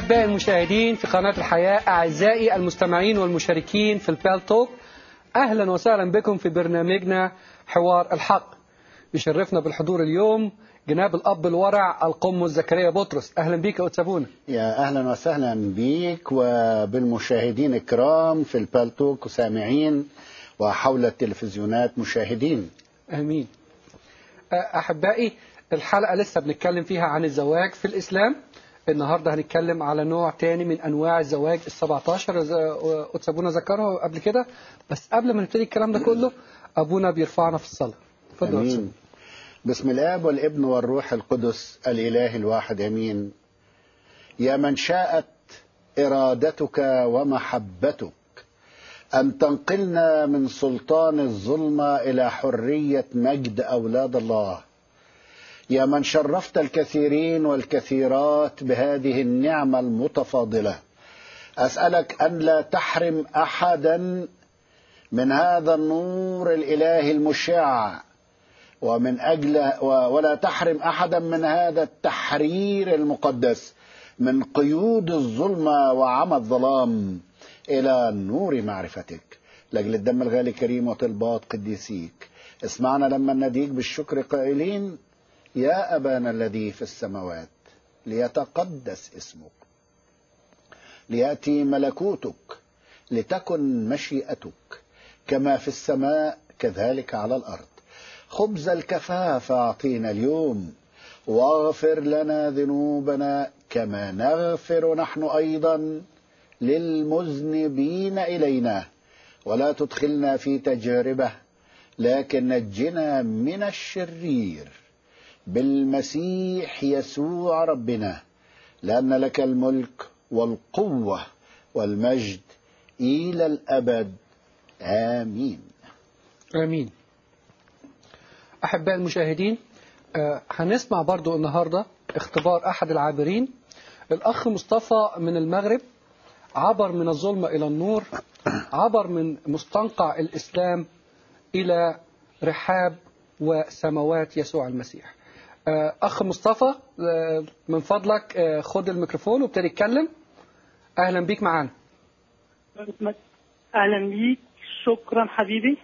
أحبائي المشاهدين في قناة الحياة أعزائي المستمعين والمشاركين في البال توك أهلا وسهلا بكم في برنامجنا حوار الحق يشرفنا بالحضور اليوم جناب الأب الورع القمص زكريا بطرس أهلا بيك يا أتسابونا يا أهلا وسهلا بيك وبالمشاهدين الكرام في البالتوك وسامعين وحول التلفزيونات مشاهدين آمين أحبائي الحلقة لسه بنتكلم فيها عن الزواج في الإسلام النهاردة هنتكلم على نوع تاني من أنواع الزواج ال 17 أتسابونا ذكرها قبل كده بس قبل ما نبتدي الكلام ده كله أبونا بيرفعنا في الصلاة اتفضل يا أتسابونا. أمين بسم الآب والابن والروح القدس الإله الواحد أمين يا من شاءت إرادتك ومحبتك أن تنقلنا من سلطان الظلمة إلى حرية مجد أولاد الله يا من شرفت الكثيرين والكثيرات بهذه النعمة المتفاضلة أسألك أن لا تحرم أحدا من هذا النور الإلهي المشع ومن أجل ولا تحرم أحدا من هذا التحرير المقدس من قيود الظلمة وعمى الظلام إلى نور معرفتك لأجل الدم الغالي كريم وطلبات قديسيك اسمعنا لما نديك بالشكر قائلين يا أبانا الذي في السماوات ليتقدس اسمك ليأتي ملكوتك لتكن مشيئتك كما في السماء كذلك على الأرض خبز الكفاف أعطينا اليوم واغفر لنا ذنوبنا كما نغفر نحن أيضا للمذنبين إلينا ولا تدخلنا في تجربة لكن نجنا من الشرير بالمسيح يسوع ربنا لأن لك الملك والقوة والمجد إلى الأبد آمين آمين أحباء المشاهدين آه، هنسمع برضو النهاردة اختبار أحد العابرين الأخ مصطفى من المغرب عبر من الظلمة إلى النور عبر من مستنقع الإسلام إلى رحاب وسماوات يسوع المسيح آه، أخ مصطفى آه، من فضلك آه، خد الميكروفون وابتدي اتكلم أهلا بيك معانا اهلا بيك شكرا حبيبي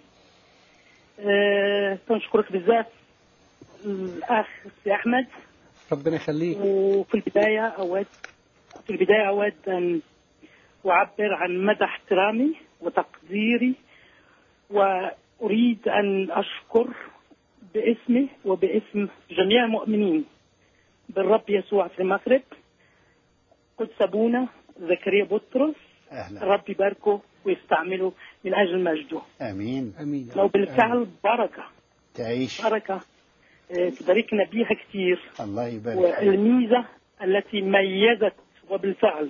أه تنشكرك بزاف الاخ سي احمد ربنا يخليك وفي البدايه اود في البدايه اود ان اعبر عن مدى احترامي وتقديري واريد ان اشكر باسمي وباسم جميع المؤمنين بالرب يسوع في المغرب قدس ابونا زكريا بطرس أهلا رب يباركه ويستعمله من اجل مجده آمين أمين يا لو رب. بالفعل بركه تعيش بركه آه، تباركنا بيها كثير الله يبارك فيك. والميزه التي ميزت وبالفعل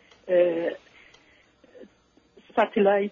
ساتلايت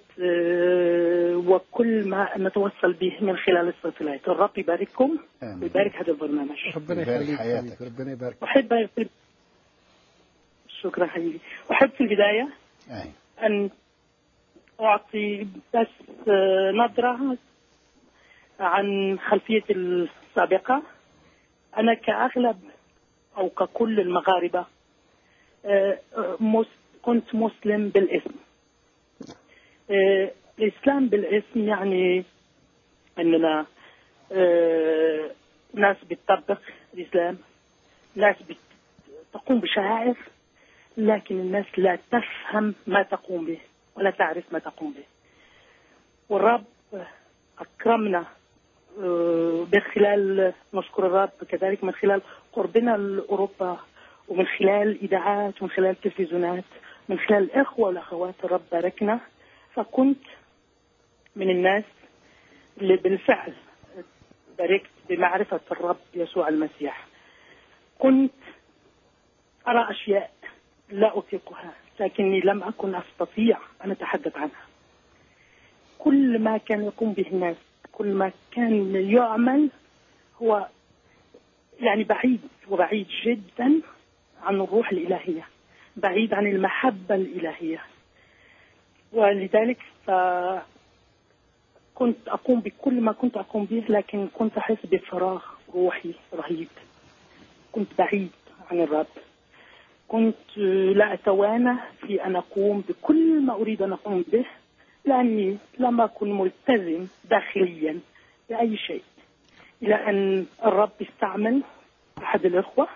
وكل ما نتوصل به من خلال الساتلايت الرب يبارككم آمين. ويبارك هذا البرنامج ربنا يبارك يخليك حياتك. حبيبي. ربنا يبارك أحب في شكرا حبيبي أحب في البداية أي. أن أعطي بس آه، نظرة عن خلفيتي السابقة أنا كأغلب أو ككل المغاربة آه، آه، مس- كنت مسلم بالاسم آه، الإسلام بالاسم يعني أننا آه، ناس بتطبق الإسلام ناس بت- تقوم بشعائر لكن الناس لا تفهم ما تقوم به ولا تعرف ما تقوم به والرب أكرمنا آه، من خلال نشكر الرب كذلك من خلال قربنا لأوروبا ومن خلال الإذاعات ومن خلال التلفزيونات من خلال الإخوة والأخوات الرب باركنا فكنت من الناس اللي بالفعل باركت بمعرفة الرب يسوع المسيح كنت أرى أشياء لا أطيقها لكني لم أكن أستطيع أن أتحدث عنها كل ما كان يقوم به الناس كل ما كان يعمل هو يعني بعيد وبعيد جدا عن الروح الإلهية بعيد عن المحبة الإلهية ولذلك ف- كنت أقوم بكل ما كنت أقوم به لكن كنت أحس بفراغ روحي رهيب كنت بعيد عن الرب كنت لا أتوانى في أن أقوم بكل ما أريد أن أقوم به لأني لم أكن ملتزم داخليا بأي شيء إلى أن الرب استعمل أحد الإخوة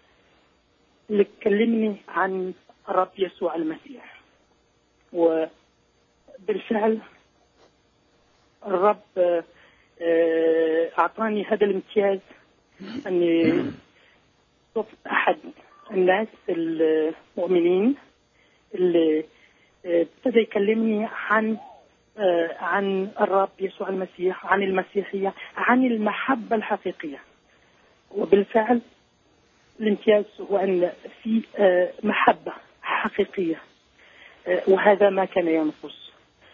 لكلمني عن الرب يسوع المسيح وبالفعل الرب آه، آه، أعطاني هذا الامتياز أني صرت أحد الناس المؤمنين اللي آه، ابتدى يكلمني عن آه، عن الرب يسوع المسيح عن المسيحية عن المحبة الحقيقية وبالفعل الامتياز هو أن في آه، محبة حقيقية آه، وهذا ما كان ينقص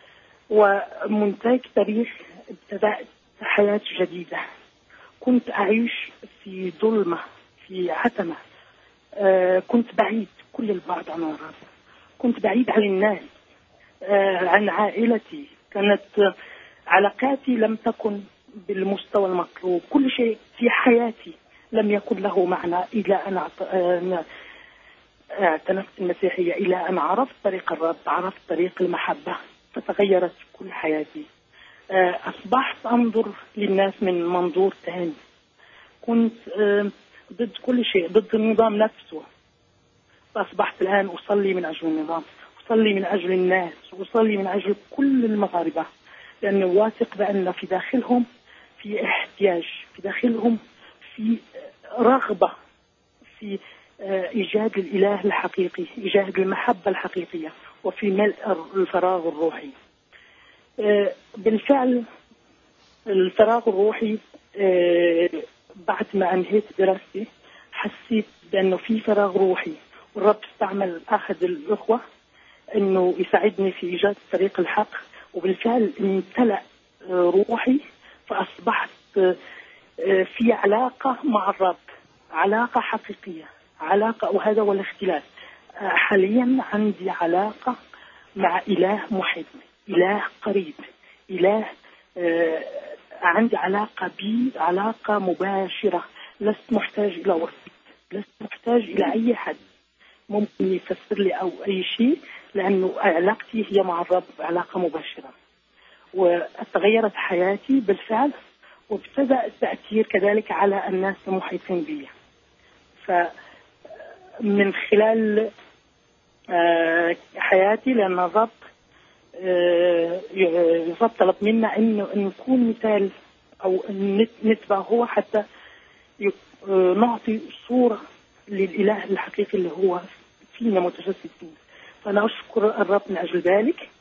ومنتهى تاريخ ابتدأت حياة جديدة كنت أعيش في ظلمة في عتمة آه، كنت بعيد كل البعد عن الرب كنت بعيد عن الناس آه، عن عائلتي كانت آه، علاقاتي لم تكن بالمستوى المطلوب كل شيء في حياتي لم يكن له معنى إلى أن أعت- آه، اعتنقت المسيحية إلى أن عرفت طريق الرب عرفت طريق المحبة فتغيرت كل حياتي آه، أصبحت أنظر للناس من منظور ثاني كنت آه، ضد كل شيء ضد النظام نفسه فأصبحت الآن أصلي من أجل النظام أصلي من أجل الناس أصلي من أجل كل المغاربة لأني واثق بأن في داخلهم في احتياج في داخلهم في رغبة في آه، إيجاد الإله الحقيقي إيجاد المحبة الحقيقية وفي ملء الفراغ الروحي آه، بالفعل الفراغ الروحي آه، بعد ما أنهيت دراستي حسيت بأنه في فراغ روحي والرب استعمل أحد الأخوة أنه يساعدني في إيجاد طريق الحق وبالفعل امتلأ آه، روحي فأصبحت آه، آه، في علاقة مع الرب علاقة حقيقية علاقة وهذا هو الاختلاف آه، حاليا عندي علاقة مع إله محب إله قريب إله آه، عندي علاقة بي علاقة مباشرة لست محتاج إلى وسيط لست محتاج إلى أي حد ممكن يفسر لي أو أي شيء لأنه علاقتي هي مع الرب علاقة مباشرة وتغيرت حياتي بالفعل وابتدأ التأثير كذلك على الناس المحيطين بي فمن خلال آه، حياتي لأن الرب آه، الرب طلب منا انه إن نكون مثال او نت- نتبع هو حتى ي- آه، نعطي صوره للاله الحقيقي اللي هو فينا متجسد فينا فانا اشكر الرب من اجل ذلك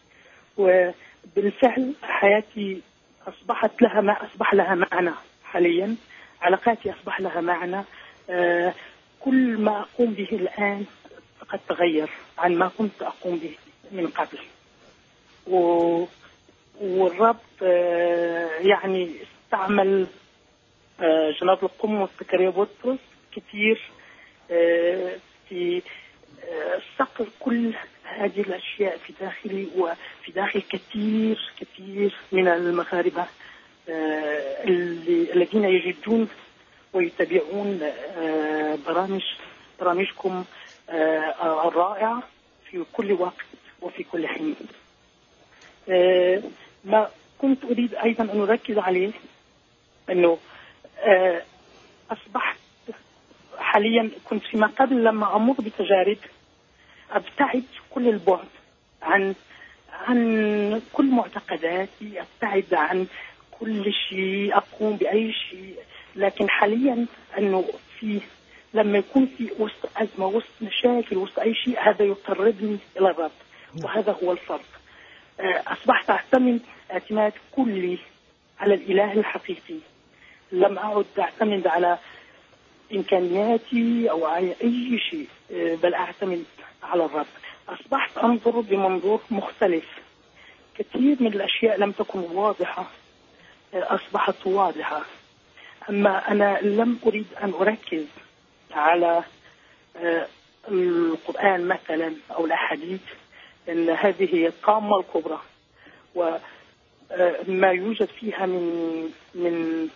وبالفعل حياتي اصبحت لها ما اصبح لها معنى حاليا علاقاتي اصبح لها معنى آه، كل ما اقوم به الان قد تغير عن ما كنت اقوم به من قبل و... والرب آه، يعني استعمل آه، جناب القمص زكريا بطرس كثير آه، في آه، صقل كل هذه الأشياء في داخلي وفي داخل كثير كثير من المغاربة آه، اللي- الذين يجدون ويتابعون آه، برامج برامجكم آه، الرائعة في كل وقت وفي كل حين آه، ما كنت أريد أيضا أن أركز عليه أنه آه، أصبحت حاليا كنت فيما قبل لما أمر بتجارب أبتعد كل البعد عن عن كل معتقداتي أبتعد عن كل شيء أقوم بأي شيء لكن حاليا أنه في لما يكون في وسط أزمة وسط مشاكل وسط أي شيء هذا يقربني إلى الرب وهذا هو الفرق آه، أصبحت أعتمد اعتماد كلي على الإله الحقيقي لم أعد أعتمد على إمكانياتي أو على أي شيء آه، بل أعتمد على الرب أصبحت أنظر بمنظور مختلف كثير من الأشياء لم تكن واضحة آه، أصبحت واضحة أما أنا لم أريد أن أركز على آه، القرآن مثلا أو الأحاديث أن هذه هي الطامة الكبرى وما يوجد فيها من من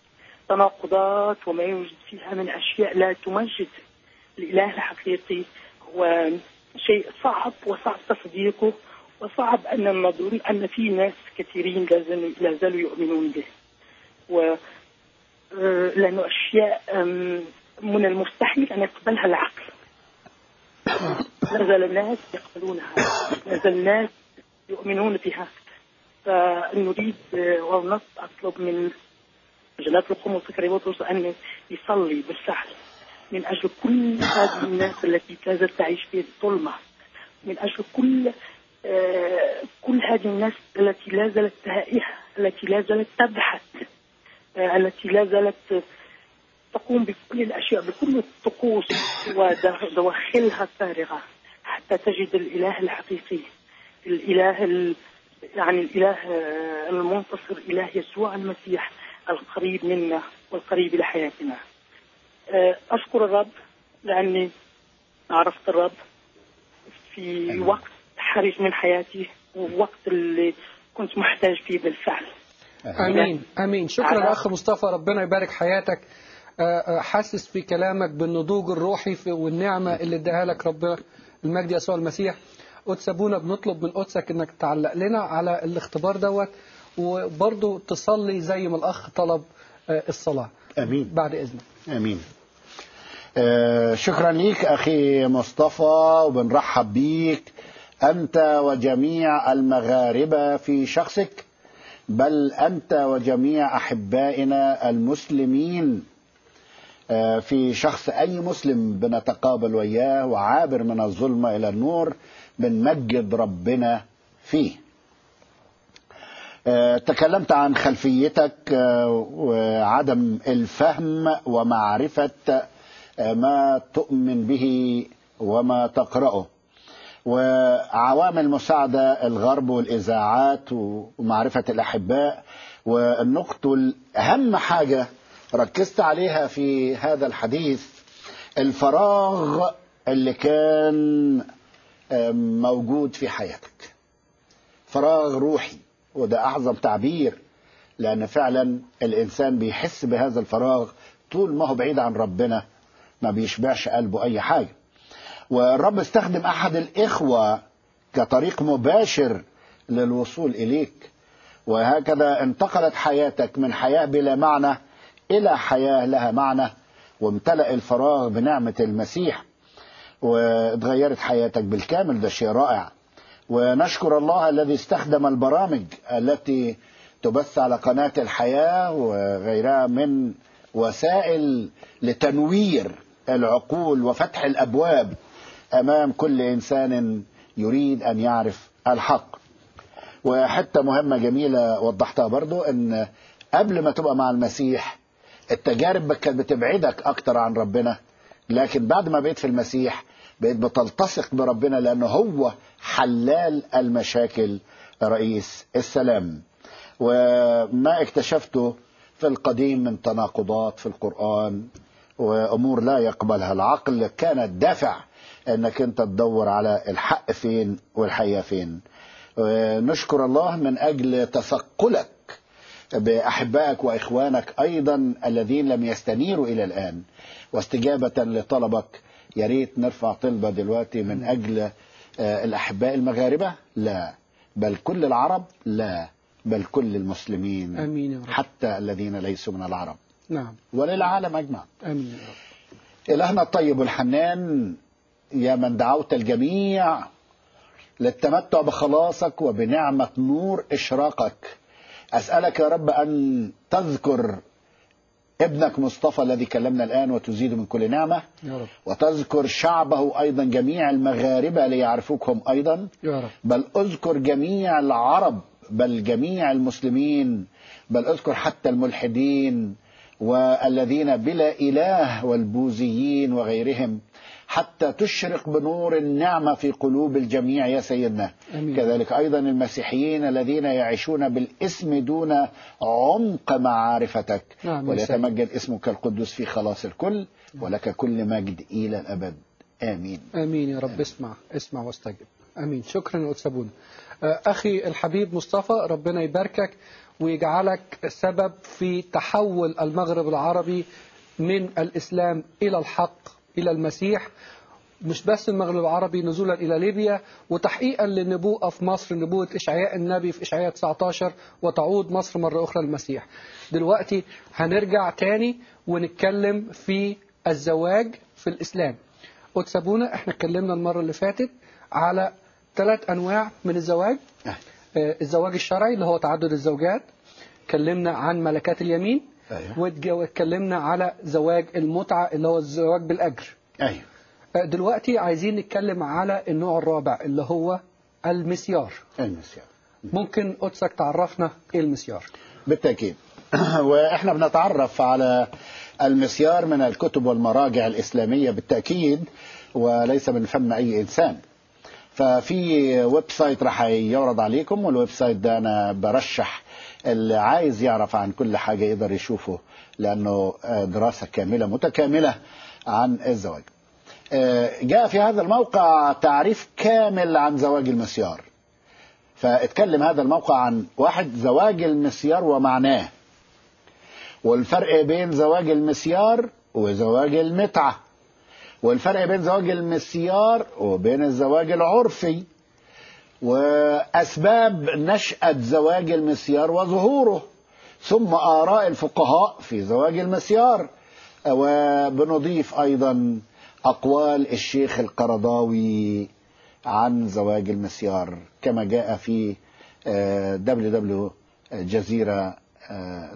تناقضات وما يوجد فيها من أشياء لا تمجد الإله الحقيقي وشيء صعب وصعب تصديقه وصعب أن نظن أن في ناس كثيرين لا زالوا- لا زالوا يؤمنون به و آه، لأنه أشياء آم، من المستحيل أن يقبلها العقل لا زال الناس يقبلونها لا زال الناس يؤمنون بها فنريد آه، ونطلب أطلب من جناب القدس كريموتوس أن يصلي بالفعل من أجل كل هذه الناس التي كانت تعيش في الظلمة من أجل كل آه، كل هذه الناس التي لا زالت تائهة التي لا زالت تبحث آه، التي لا زالت تقوم بكل الأشياء بكل الطقوس ودواخلها فارغة حتى تجد الإله الحقيقي الإله ال... يعني الإله آه، المنتصر إله يسوع المسيح القريب منا والقريب لحياتنا آه، أشكر الرب لأني عرفت الرب في أمين. وقت حرج من حياتي ووقت اللي كنت محتاج فيه بالفعل امين امين شكرا اخ مصطفى ربنا يبارك حياتك آه، آه، حاسس في كلامك بالنضوج الروحي في- والنعمه اللي اداها لك ربنا المجد يسوع المسيح قدس ابونا بنطلب من قدسك انك تعلق لنا على الاختبار دوت وبرضه تصلي زي ما الاخ طلب آه، الصلاه امين بعد اذنك امين آه، شكرا ليك اخي مصطفى وبنرحب بيك انت وجميع المغاربه في شخصك بل انت وجميع احبائنا المسلمين آه، في شخص اي مسلم بنتقابل وياه وعابر من الظلمه الى النور بنمجد ربنا فيه آه، تكلمت عن خلفيتك آه، وعدم الفهم ومعرفة آه، ما تؤمن به وما تقرأه وعوامل مساعدة الغرب والإذاعات ومعرفة الأحباء والنقطة الأهم حاجة ركزت عليها في هذا الحديث الفراغ اللي كان آه، موجود في حياتك فراغ روحي وده أعظم تعبير لأن فعلا الإنسان بيحس بهذا الفراغ طول ما هو بعيد عن ربنا ما بيشبعش قلبه أي حاجة والرب استخدم أحد الإخوة كطريق مباشر للوصول إليك وهكذا انتقلت حياتك من حياة بلا معنى إلى حياة لها معنى وامتلأ الفراغ بنعمة المسيح واتغيرت حياتك بالكامل ده شيء رائع ونشكر الله الذي استخدم البرامج التي تبث على قناة الحياة وغيرها من وسائل لتنوير العقول وفتح الأبواب أمام كل إنسان يريد أن يعرف الحق وحتة مهمة جميلة وضحتها برضو أن قبل ما تبقى مع المسيح التجارب كانت بتبعدك أكتر عن ربنا لكن بعد ما بقيت في المسيح بقيت بتلتصق بربنا لأنه هو حلال المشاكل رئيس السلام وما اكتشفته في القديم من تناقضات في القرآن وأمور لا يقبلها العقل كانت دافع أنك أنت تدور على الحق فين والحقيقة فين نشكر الله من أجل تثقلك بأحبائك وإخوانك أيضا الذين لم يستنيروا إلى الآن واستجابة لطلبك يا ريت نرفع طلبة دلوقتي من أجل آه، الأحباء المغاربة لا بل كل العرب لا بل كل المسلمين امين يا رب حتى الذين ليسوا من العرب نعم وللعالم أجمع امين يا رب إلهنا الطيب الحنان يا من دعوت الجميع للتمتع بخلاصك وبنعمة نور إشراقك أسألك يا رب أن تذكر ابنك مصطفى الذي كلمنا الآن وتزيد من كل نعمة يا رب وتذكر شعبه أيضا جميع المغاربة ليعرفوك هم أيضا يا رب بل اذكر جميع العرب بل جميع المسلمين بل اذكر حتى الملحدين والذين بلا إله والبوذيين وغيرهم حتى تشرق بنور النعمة في قلوب الجميع يا سيدنا آمين. كذلك أيضا المسيحيين الذين يعيشون بالاسم دون عمق معارفتك نعم يا سيد. وليتمجد اسمك القدوس في خلاص الكل ولك كل مجد إلى الأبد آمين امين يا رب اسمع اسمع واستجب امين شكرا يا أستاذ بونا. آه، اخي الحبيب مصطفى ربنا يباركك ويجعلك سبب في تحول المغرب العربي من الاسلام الى الحق الى المسيح مش بس المغرب العربي نزولا إلى ليبيا وتحقيقا للنبوءة في مصر نبوة إشعياء النبي في إشعياء 19 وتعود مصر مرة أخرى للمسيح دلوقتي هنرجع تاني ونتكلم في الزواج في الإسلام وتسابونا احنا اتكلمنا المرة اللي فاتت على ثلاث أنواع من الزواج أه. آه، الزواج الشرعي اللي هو تعدد الزوجات اتكلمنا عن ملكات اليمين أيوه. واتج- واتكلمنا على زواج المتعة اللي هو الزواج بالأجر ايوه آه، دلوقتي عايزين نتكلم على النوع الرابع اللي هو المسيار المسيار ممكن قدسك تعرفنا ايه المسيار بالتأكيد وإحنا بنتعرف على المسيار من الكتب والمراجع الإسلامية بالتأكيد وليس من فم أي إنسان ففي ويب سايت راح يعرض عليكم والويب سايت ده أنا برشح اللي عايز يعرف عن كل حاجة يقدر يشوفه لأنه آه، دراسة كاملة متكاملة عن الزواج آه، جاء في هذا الموقع تعريف كامل عن زواج المسيار فاتكلم هذا الموقع عن واحد زواج المسيار ومعناه والفرق بين زواج المسيار وزواج المتعة والفرق بين زواج المسيار وبين الزواج العرفي وأسباب نشأة زواج المسيار وظهوره ثم آراء الفقهاء في زواج المسيار وبنضيف أيضا أقوال الشيخ القرضاوي عن زواج المسيار كما جاء في آه، www.جزيرة آه،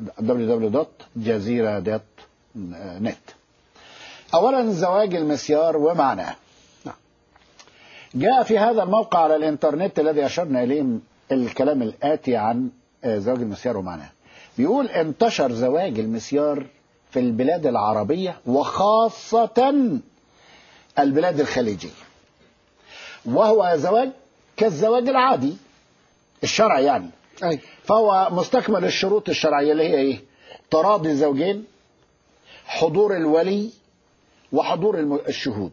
www.جزيرة.net أولا زواج المسيار ومعناه نعم. جاء في هذا الموقع على الإنترنت الذي أشرنا إليه الكلام الآتي عن آه، زواج المسيار ومعناه بيقول انتشر زواج المسيار في البلاد العربية وخاصة البلاد الخليجية وهو زواج كالزواج العادي الشرعي يعني اي فهو مستكمل الشروط الشرعية اللي هي ايه تراضي الزوجين حضور الولي وحضور الم- الشهود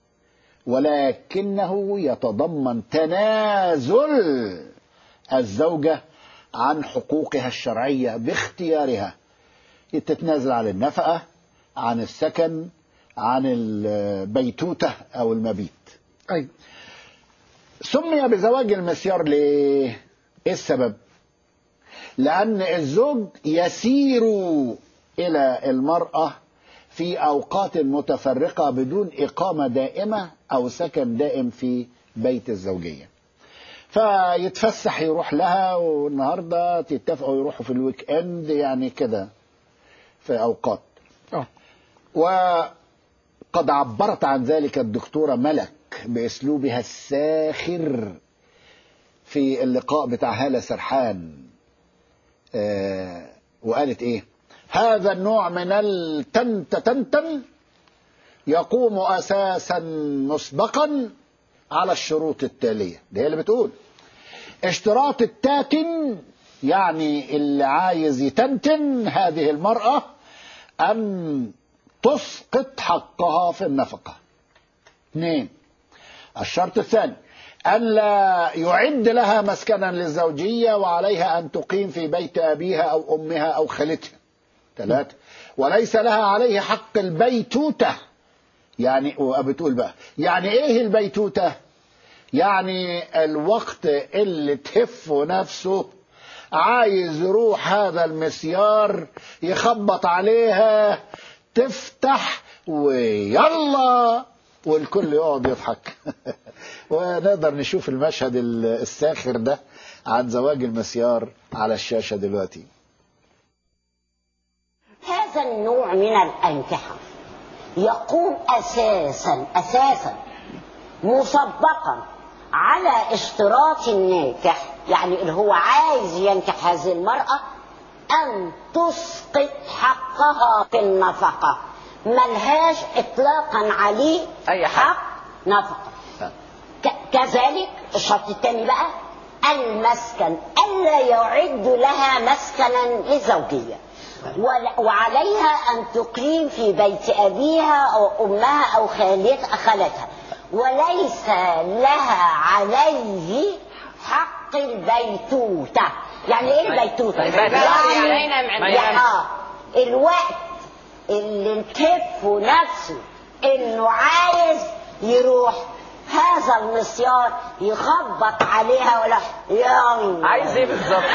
ولكنه يتضمن تنازل الزوجة عن حقوقها الشرعية باختيارها تتنازل عن النفقة عن السكن عن البيتوتة أو المبيت اي سمي بزواج المسيار ليه؟ ايه السبب؟ لأن الزوج يسير إلى المرأة في أوقات متفرقة بدون إقامة دائمة أو سكن دائم في بيت الزوجية. فيتفسح يروح لها والنهارده تتفقوا يروحوا في الويك اند يعني كده في أوقات. اه وقد عبرت عن ذلك الدكتورة ملك بأسلوبها الساخر في اللقاء بتاع هالة سرحان آه وقالت ايه هذا النوع من التنت تنتن يقوم اساسا مسبقا على الشروط التاليه دي هي اللي بتقول اشتراط التاتن يعني اللي عايز يتنتن هذه المرأة أن تسقط حقها في النفقة اثنين الشرط الثاني ألا يعد لها مسكنا للزوجية وعليها أن تقيم في بيت أبيها أو أمها أو خالتها ثلاثة وليس لها عليه حق البيتوتة يعني وبتقول بقى يعني إيه البيتوتة يعني الوقت اللي تهف نفسه عايز يروح هذا المسيار يخبط عليها تفتح ويلا والكل يقعد يضحك ونقدر نشوف المشهد الساخر ده عن زواج المسيار على الشاشة دلوقتي هذا النوع من الأنكحة يقوم أساسا أساسا مسبقا على اشتراط الناكح يعني اللي هو عايز ينكح هذه المرأة أن تسقط حقها في النفقة ملهاش إطلاقا عليه أي حق. حق نفقة ك- كذلك الشرط الثاني بقى المسكن ألا يعد لها مسكنا للزوجية ول- وعليها أن تقيم في بيت أبيها أو أمها أو خالت- خالتها وليس لها عليه حق البيتوتة يعني ايه البيتوتة؟ البيتوتة يعني ما ينامش. يعني آه الوقت اللي الكف نفسه انه عايز يروح هذا المسيار يخبط عليها ولا يلا عايز ايه بالظبط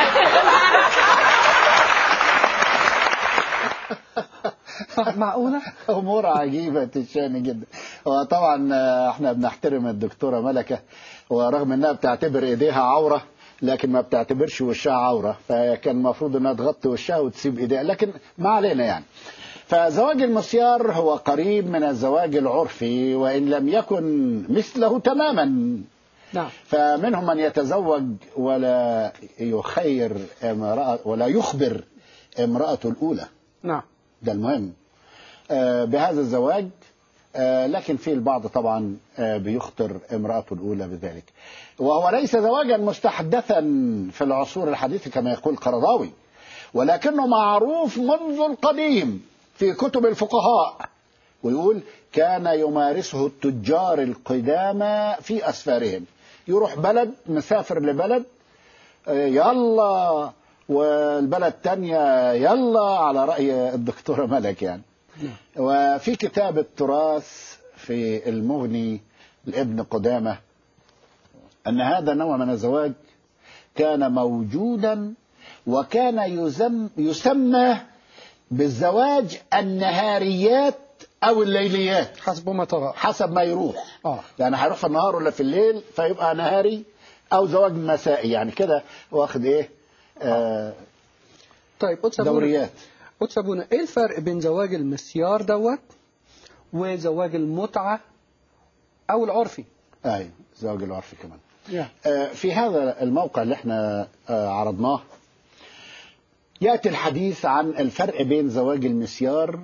معقولة؟ امور عجيبه الشان جدا وطبعا آه، احنا بنحترم الدكتوره ملكه ورغم انها بتعتبر ايديها عوره لكن ما بتعتبرش وشها عوره فكان المفروض انها تغطي وشها وتسيب ايديها لكن ما علينا يعني فزواج المسيار هو قريب من الزواج العرفي وان لم يكن مثله تماما نعم فمنهم من يتزوج ولا يخير امرأة ولا يخبر امرأته الأولى نعم ده المهم آه، بهذا الزواج آه، لكن في البعض طبعا آه، بيخطر امرأته الأولى بذلك وهو ليس زواجا مستحدثا في العصور الحديثة كما يقول قرضاوي ولكنه معروف منذ القديم في كتب الفقهاء ويقول كان يمارسه التجار القدامى في أسفارهم يروح بلد مسافر لبلد آه، يلا والبلد تانية يلا على رأي الدكتورة ملك يعني وفي كتاب التراث في المغني لابن قدامة أن هذا النوع من الزواج كان موجودا وكان يزم يسمى بالزواج النهاريات أو الليليات حسب ما ترى حسب ما يروح آه. يعني هيروح في النهار ولا في الليل فيبقى نهاري أو زواج مسائي يعني كده واخد إيه آه طيب قدس أبونا دوريات قدس أبونا إيه الفرق بين زواج المسيار دوت وزواج المتعة أو العرفي؟ أيوة زواج العرفي كمان يا. آه، في هذا الموقع اللي احنا آه، عرضناه يأتي الحديث عن الفرق بين زواج المسيار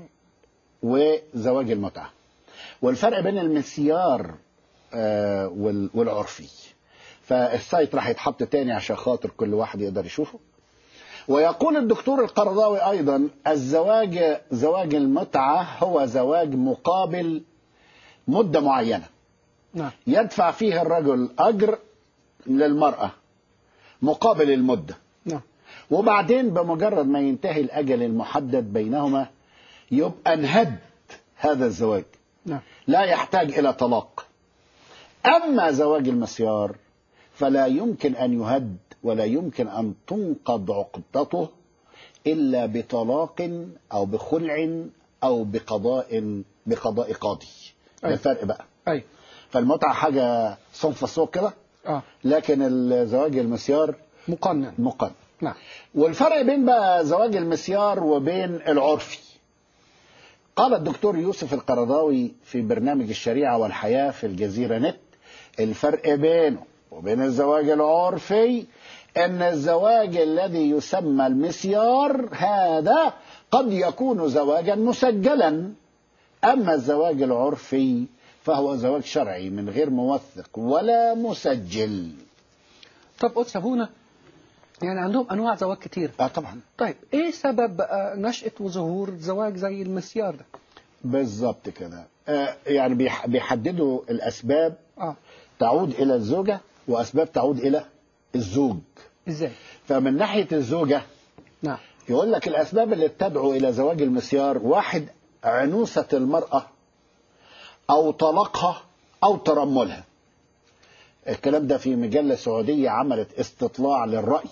وزواج المتعة والفرق بين المسيار آه، وال- والعرفي فالسايت راح يتحط تاني عشان خاطر كل واحد يقدر يشوفه ويقول الدكتور القرضاوي أيضا الزواج زواج المتعة هو زواج مقابل مدة معينة نعم يدفع فيه الرجل أجر للمرأة مقابل المدة نعم وبعدين بمجرد ما ينتهي الأجل المحدد بينهما يبقى انهد هذا الزواج نعم لا يحتاج إلى طلاق أما زواج المسيار فلا يمكن أن يهد ولا يمكن أن تنقض عقدته إلا بطلاق أو بخلع أو بقضاء بقضاء قاضي ده أيوة. الفرق بقى أي فالمتعة حاجة صنف السوق كده آه لكن الزواج المسيار مقنن مقن نعم والفرق بين بقى زواج المسيار وبين العرفي قال الدكتور يوسف القرضاوي في برنامج الشريعة والحياة في الجزيرة نت الفرق بينه وبين الزواج العرفي ان الزواج الذي يسمى المسيار هذا قد يكون زواجا مسجلا اما الزواج العرفي فهو زواج شرعي من غير موثق ولا مسجل طب قدس أبونا يعني عندهم أنواع زواج كتير اه طبعا طيب إيه سبب بقى نشأة وظهور زواج زي المسيار ده؟ بالظبط كده آه يعني بيح- بيحددوا الاسباب آه تعود الى الزوجه واسباب تعود الى الزوج إزاي؟ فمن ناحيه الزوجه نعم يقول لك الاسباب اللي تدعو الى زواج المسيار واحد عنوسه المراه او طلاقها او ترملها الكلام ده في مجله سعوديه عملت استطلاع للراي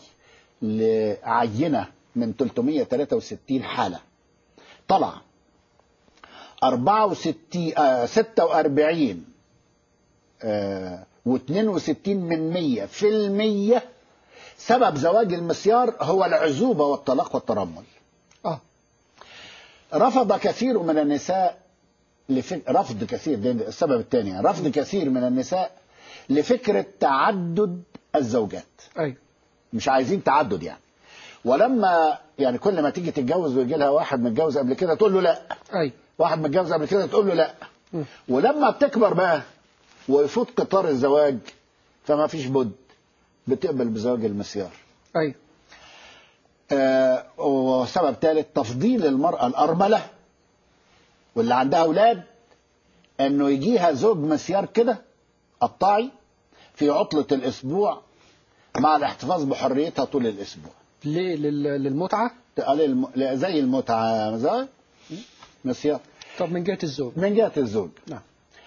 لعينه من 363 حاله طلع 64 آه 46 آه و62 من 100 في المية سبب زواج المسيار هو العزوبة والطلاق والترمل آه رفض كثير من النساء لفك... رفض كثير ده السبب الثاني رفض كثير من النساء لفكرة تعدد الزوجات أيوه مش عايزين تعدد يعني ولما يعني كل ما تيجي تتجوز ويجي لها واحد متجوز قبل كده تقول له لا أيوه واحد متجوز قبل كده تقول له لا مم. ولما بتكبر بقى ويفوت قطار الزواج فما فيش بد بتقبل بزواج المسيار أيوه آه وسبب ثالث تفضيل المرأة الأرملة واللي عندها أولاد إنه يجيها زوج مسيار كده قطاعي في عطلة الأسبوع مع الاحتفاظ بحريتها طول الأسبوع ليه لل- للمتعة؟ قال الم... زي المتعة زي مسيار طب من جهة الزوج من جهة الزوج نعم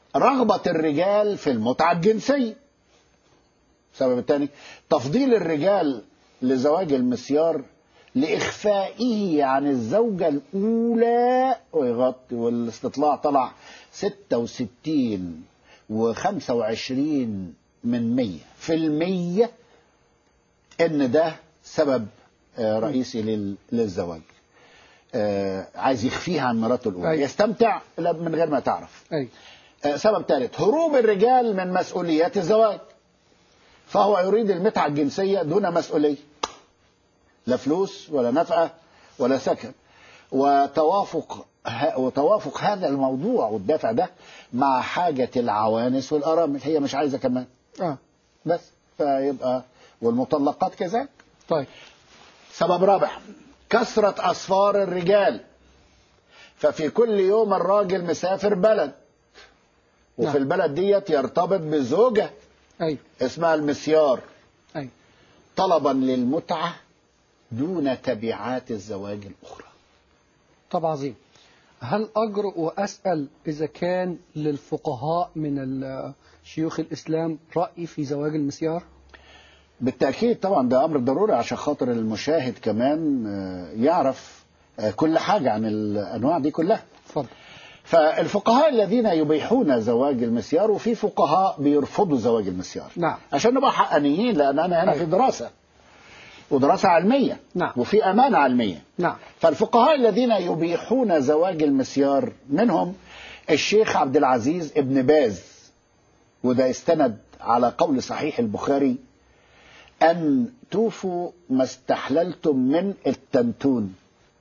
رغبة الرجال في المتعة الجنسية السبب الثاني تفضيل الرجال لزواج المسيار لإخفائه عن الزوجة الأولى ويغطي والاستطلاع طلع 66 و25 من 100 في المية إن ده سبب آه، رئيسي لل- للزواج آه، عايز يخفيها عن مراته الأولى أيوة. يستمتع لا من غير ما تعرف أي آه، سبب ثالث هروب الرجال من مسؤوليات الزواج فهو يريد المتعة الجنسية دون مسؤولية لا فلوس ولا نفقة ولا سكن وتوافق ه- وتوافق هذا الموضوع والدافع ده مع حاجة العوانس والأرامل هي مش عايزة كمان آه بس فيبقى والمطلقات كذلك طيب سبب رابع كثرة أسفار الرجال ففي كل يوم الراجل مسافر بلد وفي نعم. البلد ديت يرتبط بزوجة أي اسمها المسيار أي طلبا للمتعة دون تبعات الزواج الأخرى طب عظيم هل أجرؤ وأسأل إذا كان للفقهاء من ال- شيوخ الإسلام رأي في زواج المسيار؟ بالتأكيد طبعا ده أمر ضروري عشان خاطر المشاهد كمان آه، يعرف آه، كل حاجة عن الأنواع دي كلها اتفضل فالفقهاء الذين يبيحون زواج المسيار وفي فقهاء بيرفضوا زواج المسيار نعم. عشان نبقى حقانيين لأن أنا هنا أيوة. في دراسة ودراسة علمية نعم. وفي أمانة علمية نعم فالفقهاء الذين يبيحون زواج المسيار منهم الشيخ عبد العزيز ابن باز وده استند على قول صحيح البخاري أن توفوا ما استحللتم من التنتون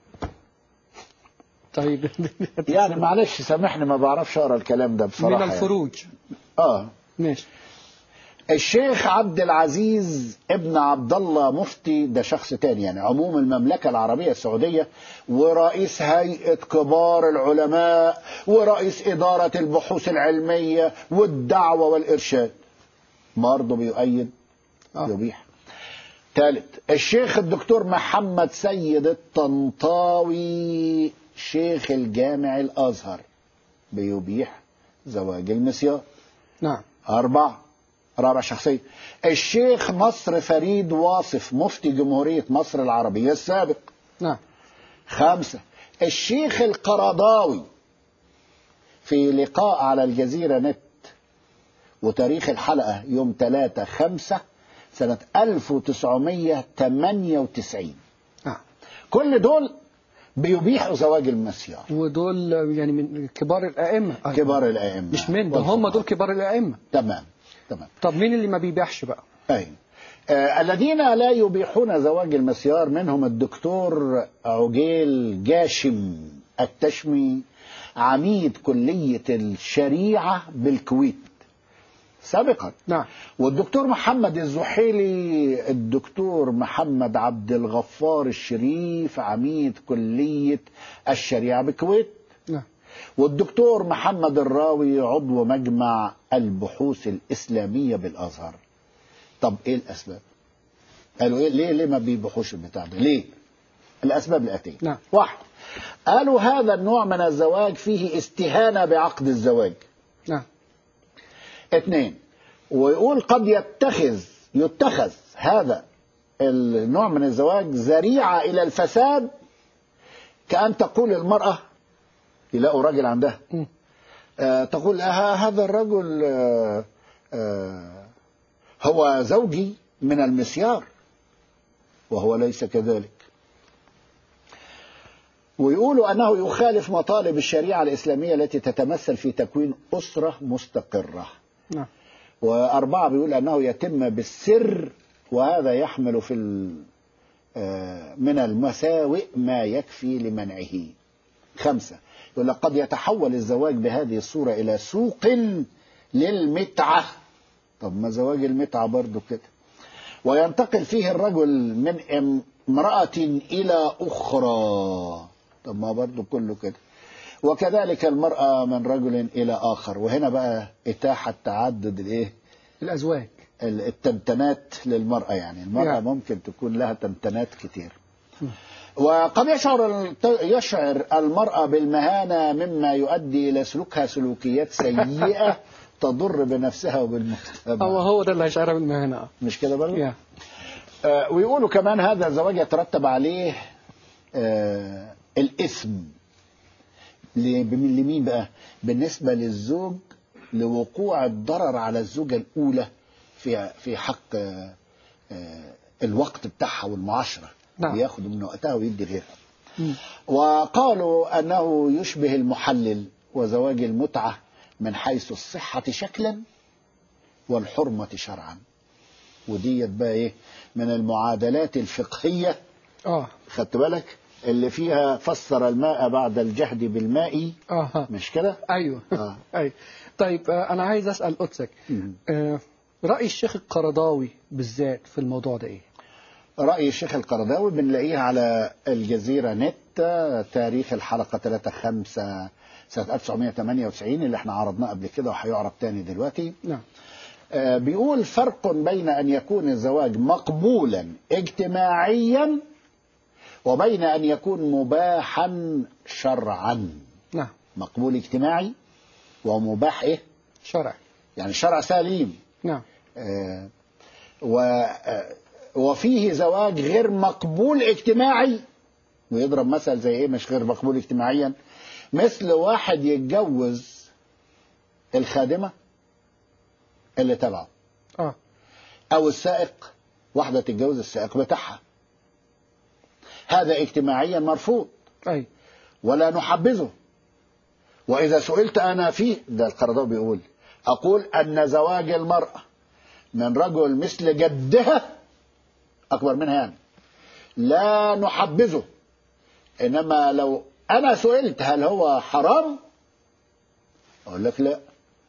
طيب يعني معلش سامحني ما بعرفش اقرا الكلام ده بصراحه من يعني. الفروج اه ماشي الشيخ عبد العزيز ابن عبد الله مفتي ده شخص تاني يعني عموم المملكة العربية السعودية ورئيس هيئة كبار العلماء ورئيس إدارة البحوث العلمية والدعوة والإرشاد برضه بيؤيد آه. يبيح ثالث الشيخ الدكتور محمد سيد الطنطاوي شيخ الجامع الأزهر بيبيح زواج المسيار نعم أربعة رابع شخصية الشيخ نصر فريد واصف مفتي جمهورية مصر العربية السابق نعم خمسة الشيخ القرضاوي في لقاء على الجزيرة نت وتاريخ الحلقة يوم 3 5 سنة 1998 نعم كل دول بيبيحوا زواج المسيار ودول يعني من كبار الأئمة أيوة. كبار الأئمة مش من ده هم دول كبار الأئمة تمام تمام طب مين اللي ما بيبيعش بقى؟ أي آه الذين لا يبيحون زواج المسيار منهم الدكتور عجيل جاشم التشمي عميد كلية الشريعة بالكويت سابقا نعم والدكتور محمد الزحيلي الدكتور محمد عبد الغفار الشريف عميد كلية الشريعة بالكويت نعم والدكتور محمد الراوي عضو مجمع البحوث الإسلامية بالأزهر طب إيه الأسباب قالوا إيه ليه ليه ما بيبحوش البتاع ده ليه الأسباب الآتية نعم. واحد قالوا هذا النوع من الزواج فيه استهانة بعقد الزواج نعم اثنين ويقول قد يتخذ يتخذ هذا النوع من الزواج ذريعة إلى الفساد كأن تقول المرأة يلاقوا راجل عندها مم. آه تقول آه هذا الرجل آه آه هو زوجي من المسيار وهو ليس كذلك ويقولوا أنه يخالف مطالب الشريعة الإسلامية التي تتمثل في تكوين أسرة مستقرة نعم وأربعة بيقول أنه يتم بالسر وهذا يحمل في ال- آه، من المساوئ ما يكفي لمنعه خمسة يقول لك قد يتحول الزواج بهذه الصورة إلى سوق للمتعة طب ما زواج المتعة برضو كده وينتقل فيه الرجل من امرأة إلى أخرى طب ما برضو كله كده وكذلك المرأة من رجل إلى آخر وهنا بقى إتاحة تعدد الإيه الأزواج التنتنات للمرأة يعني المرأة يعني. ممكن تكون لها تنتنات كتير وقد يشعر يشعر المرأة بالمهانة مما يؤدي إلى سلوكها سلوكيات سيئة تضر بنفسها هو وبالمجتمع هو ده اللي هيشعرها بالمهنة مش كده برضه؟ يا آه، ويقولوا كمان هذا الزواج يترتب عليه آه، الإثم ل- بم- لمين بقى؟ بالنسبة للزوج لوقوع الضرر على الزوجة الأولى في في حق آه، آه، الوقت بتاعها والمعاشرة نعم. بياخد من وقتها ويدي غيرها مم. وقالوا أنه يشبه المحلل وزواج المتعة من حيث الصحة شكلا والحرمة شرعا وديت بقى ايه من المعادلات الفقهية اه خدت بالك اللي فيها فسر الماء بعد الجهد بالماء اه ها. مش كده ايوه آه. ايوه طيب آه، انا عايز اسال قدسك مم. آه، راي الشيخ القرضاوي بالذات في الموضوع ده ايه رأي الشيخ القرضاوي بنلاقيه على الجزيرة نت تاريخ الحلقة 3 5 سنة 1998 اللي احنا عرضناه قبل كده وهيعرض تاني دلوقتي نعم آه، بيقول فرق بين أن يكون الزواج مقبولا اجتماعيا وبين أن يكون مباحا شرعا نعم مقبول اجتماعي ومباح ايه شرع يعني شرع سليم نعم آه، و آه، وفيه زواج غير مقبول اجتماعي ويضرب مثل زي ايه مش غير مقبول اجتماعيا مثل واحد يتجوز الخادمة اللي تبعه اه او السائق واحدة تتجوز السائق بتاعها هذا اجتماعيا مرفوض اي ولا نحبذه وإذا سئلت أنا فيه ده القرضاوي بيقول أقول أن زواج المرأة من رجل مثل جدها أكبر منها يعني لا نحبذه إنما لو أنا سئلت هل هو حرام أقول لك لا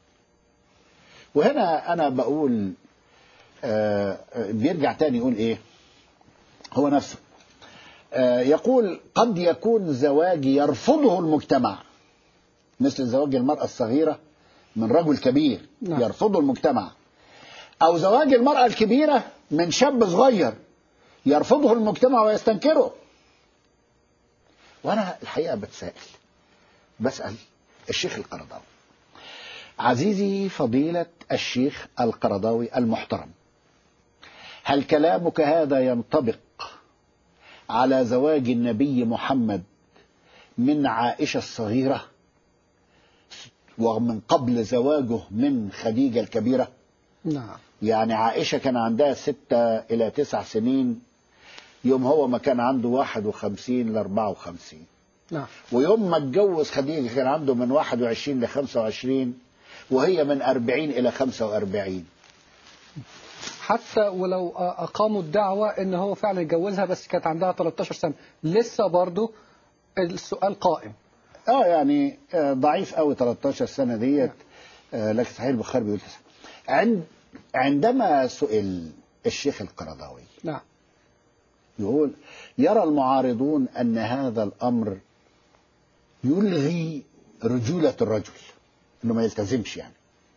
وهنا أنا بقول آه، آه، بيرجع تاني يقول إيه هو نفسه آه، يقول قد يكون زواج يرفضه المجتمع مثل زواج المرأة الصغيرة من رجل كبير نعم. يرفضه المجتمع أو زواج المرأة الكبيرة من شاب صغير يرفضه المجتمع ويستنكره وأنا الحقيقة بتسائل بسأل الشيخ القرضاوي عزيزي فضيلة الشيخ القرضاوي المحترم هل كلامك هذا ينطبق على زواج النبي محمد من عائشة الصغيرة ومن قبل زواجه من خديجة الكبيرة نعم يعني عائشة كان عندها ستة إلى تسع سنين يوم هو ما كان عنده واحد وخمسين لأربعة وخمسين نعم ويوم ما اتجوز خديجة كان عنده من واحد وعشرين لخمسة وعشرين وهي من أربعين إلى خمسة وأربعين حتى ولو آه، اقاموا الدعوه ان هو فعلا اتجوزها بس كانت عندها 13 سنه لسه برضو السؤال قائم اه يعني آه، ضعيف قوي 13 سنة ديت آه، لكن صحيح البخاري بيقول تسعة. عند عندما سئل الشيخ القرضاوي نعم يقول يرى المعارضون أن هذا الأمر يلغي رجولة الرجل أنه ما يلتزمش يعني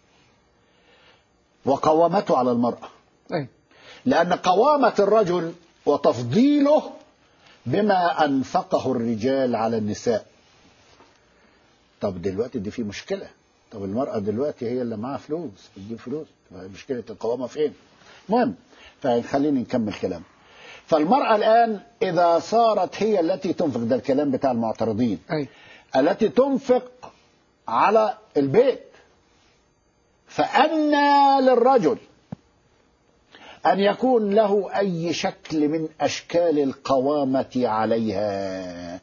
وقوامته على المرأة اي لأن قوامة الرجل وتفضيله بما أنفقه الرجال على النساء طب دلوقتي دي في مشكلة طب المرأة دلوقتي هي اللي معاها فلوس بتجيب فلوس مشكلة القوامة فين المهم فخليني نكمل كلام فالمرأة الآن إذا صارت هي التي تنفق ده الكلام بتاع المعترضين اي التي تنفق على البيت فأنى للرجل أن يكون له أي شكل من أشكال القوامة عليها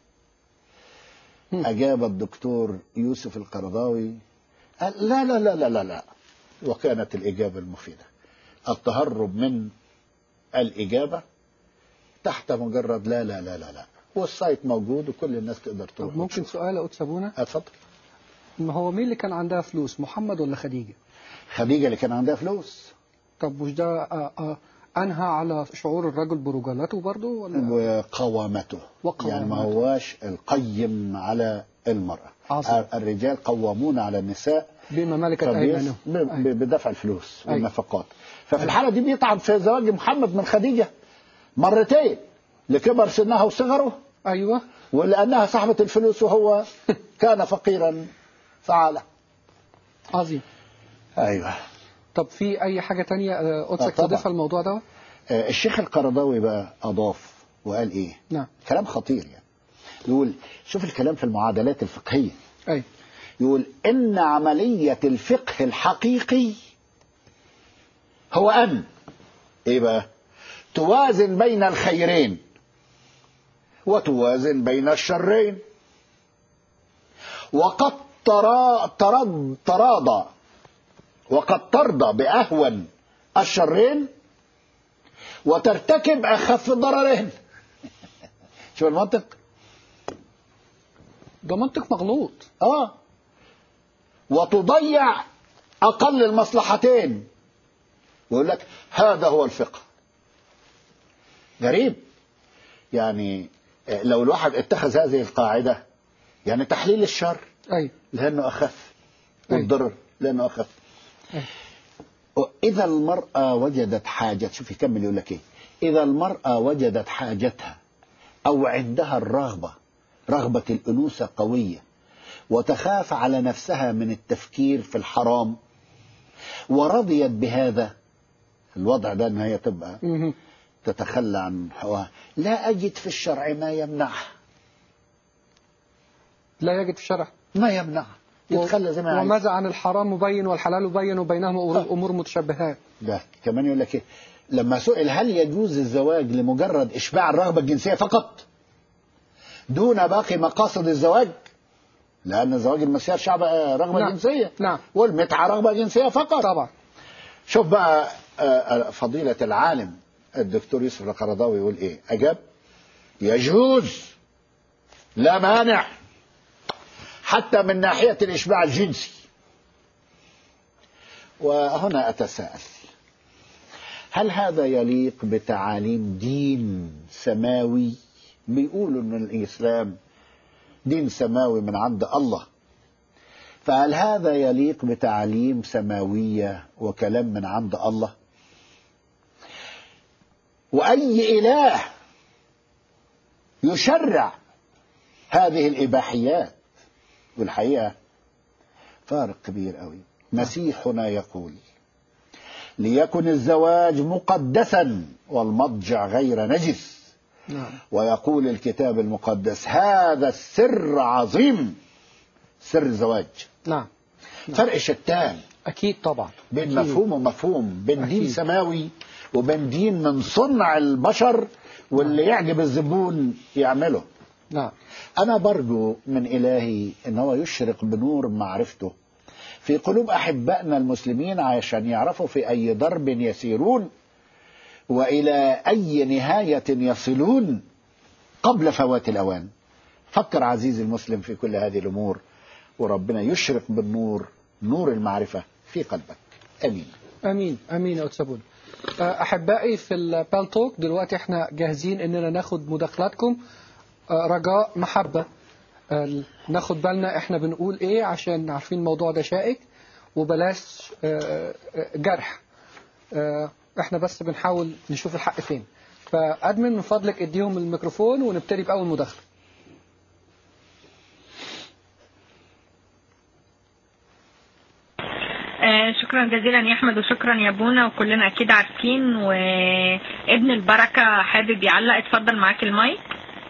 أجاب الدكتور يوسف القرضاوي قال لا لا لا لا لا لا وكانت الإجابة المفيدة التهرب من الإجابة تحت مجرد لا لا لا لا لا والسايت موجود وكل الناس تقدر تروح طب ممكن سؤال يا قدس ابونا اتفضل ما هو مين اللي كان عندها فلوس محمد ولا خديجه خديجة اللي كان عندها فلوس طب مش ده آه، آه، انهى على شعور الرجل برجالته برضو ولا وقوامته وقوامته. يعني ما هواش القيم على المرأة عظيم. الرجال قوامون على النساء بما ملكت فبيس- ايمانهم ب- أي. ب- بدفع الفلوس أي. والنفقات ففي الحالة دي بيطعن في زواج محمد من خديجة مرتين لكبر سنها وصغره ايوه ولأنها صاحبة الفلوس وهو كان فقيرا فعاله عظيم أيوه طب في اي حاجه تانية آه، قدسك طبعا. تضيفها الموضوع ده آه، الشيخ القرضاوي بقى أضاف وقال إيه نعم كلام خطير يعني يقول شوف الكلام في المعادلات الفقهية اي يقول إن عملية الفقه الحقيقي هو أن إيه بقى توازن بين الخيرين وتوازن بين الشرين وقد ترا ترد تراضى وقد ترضى بأهون الشرين وترتكب أخف الضررين شوف المنطق ده منطق مغلوط اه وتضيع اقل المصلحتين ويقول لك هذا هو الفقه غريب يعني آه، لو الواحد اتخذ هذه القاعدة يعني تحليل الشر اي لأنه أخف أي. والضرر لأنه أخف أي. إذا المرأة وجدت حاجة شوف يكمل يقول لك إيه إذا المرأة وجدت حاجتها أو عندها الرغبة رغبة الأنوثة قوية وتخاف على نفسها من التفكير في الحرام ورضيت بهذا الوضع ده أنها هي تبقى مهم. تتخلى عن حقها لا أجد في الشرع ما يمنعها لا يجد في الشرع ما يمنعها يتخلى زي ما عايز وماذا عن الحرام مبين والحلال مبين وبينهما أمور- امور متشابهات ده كمان يقول لك ايه لما سئل هل يجوز الزواج لمجرد اشباع الرغبه الجنسيه فقط دون باقي مقاصد الزواج لان زواج المسيار شعب آه، رغبه نعم. جنسيه نعم والمتعه رغبه جنسيه فقط طبعا شوف بقى آه، آه، فضيله العالم الدكتور يوسف القرضاوي يقول ايه اجاب يجوز لا مانع حتى من ناحيه الاشباع الجنسي وهنا اتساءل هل هذا يليق بتعاليم دين سماوي بيقولوا ان الاسلام دين سماوي من عند الله فهل هذا يليق بتعاليم سماويه وكلام من عند الله واي اله يشرع هذه الاباحيات والحقيقه فارق كبير قوي مسيحنا يقول ليكن الزواج مقدسا والمضجع غير نجس نعم ويقول الكتاب المقدس هذا السر عظيم سر الزواج نعم فرق شتان اكيد طبعا بين أكيد. مفهوم ومفهوم بين دين أكيد. سماوي وبين دين من صنع البشر واللي يعجب الزبون يعمله نعم أنا برجو من إلهي أن هو يشرق بنور معرفته في قلوب أحبائنا المسلمين عشان يعرفوا في أي ضرب يسيرون وإلى أي نهاية يصلون قبل فوات الأوان فكر عزيزي المسلم في كل هذه الأمور وربنا يشرق بالنور نور المعرفة في قلبك أمين امين امين يا أتسابون احبائي في البالتوك دلوقتي احنا جاهزين اننا ناخد مداخلاتكم آه، رجاء محبه آه، ناخد بالنا احنا بنقول ايه عشان عارفين الموضوع ده شائك وبلاش آه، آه، جرح آه، احنا بس بنحاول نشوف الحق فين فادمن من فضلك اديهم الميكروفون ونبتدي باول مداخله آه، شكرا جزيلا يا احمد وشكرا يا بونا وكلنا اكيد عارفين وابن البركه حابب يعلق اتفضل معاك المايك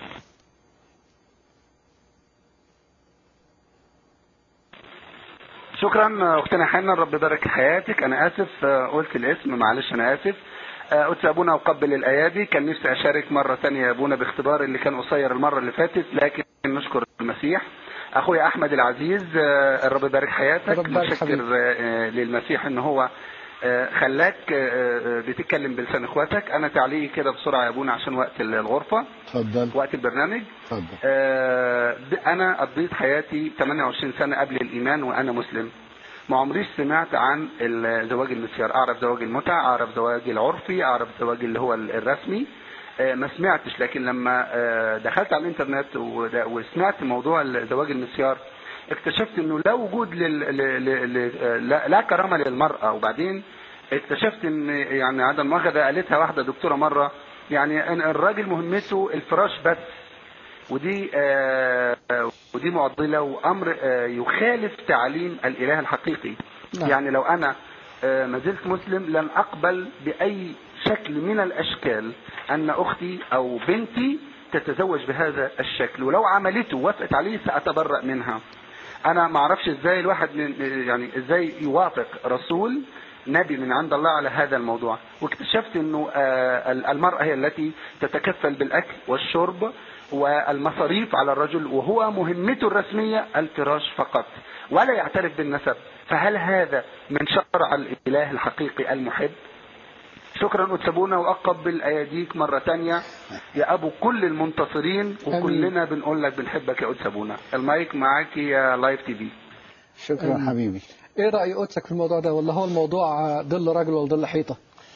شكرا اختنا حنا رب يبارك حياتك انا اسف آه، قلت الاسم معلش انا اسف آه، قلت يا ابونا اقبل الايادي كان نفسي اشارك مره ثانيه يا ابونا باختبار اللي كان قصير المره اللي فاتت لكن نشكر المسيح اخويا احمد العزيز آه، الرب يبارك حياتك رب يبارك متشكر حبيبي. آه، للمسيح ان هو آه، خلاك آه، آه، بتتكلم بلسان اخواتك انا تعليقي كده بسرعه يا ابونا عشان وقت الغرفه تفضل وقت البرنامج تفضل آه، انا قضيت حياتي 28 سنه قبل الايمان وانا مسلم ما عمريش سمعت عن الزواج المسيار اعرف زواج المتع اعرف زواج العرفي اعرف زواج اللي هو الرسمي آه، ما سمعتش لكن لما آه، دخلت على الانترنت وده- وسمعت موضوع زواج المسيار اكتشفت انه لا وجود لل... ل... ل... ل... لا... لا كرامه للمراه وبعدين اكتشفت ان يعني عدم مؤاخذه قالتها واحده دكتوره مره يعني ان الراجل مهمته الفراش بس ودي آه، آه، ودي معضله وامر آه، يخالف تعليم الاله الحقيقي نعم. يعني لو انا آه، ما زلت مسلم لن اقبل باي شكل من الاشكال ان اختي او بنتي تتزوج بهذا الشكل ولو عملته وافقت عليه ساتبرأ منها انا ما اعرفش ازاي الواحد من يعني ازاي يوافق رسول نبي من عند الله على هذا الموضوع واكتشفت انه آه، المرأة هي التي تتكفل بالاكل والشرب والمصاريف على الرجل وهو مهمته الرسمية الفراش فقط ولا يعترف بالنسب فهل هذا من شرع الاله الحقيقي المحب شكرا أتسابونا وأقبل أياديك مرة تانية يا أبو كل المنتصرين وكلنا بنقول لك بنحبك يا أتسابونا المايك معاك يا لايف تي في شكرا أمين. حبيبي ايه رأي قدسك في الموضوع ده ولا هو الموضوع آه، ظل راجل ولا ظل حيطة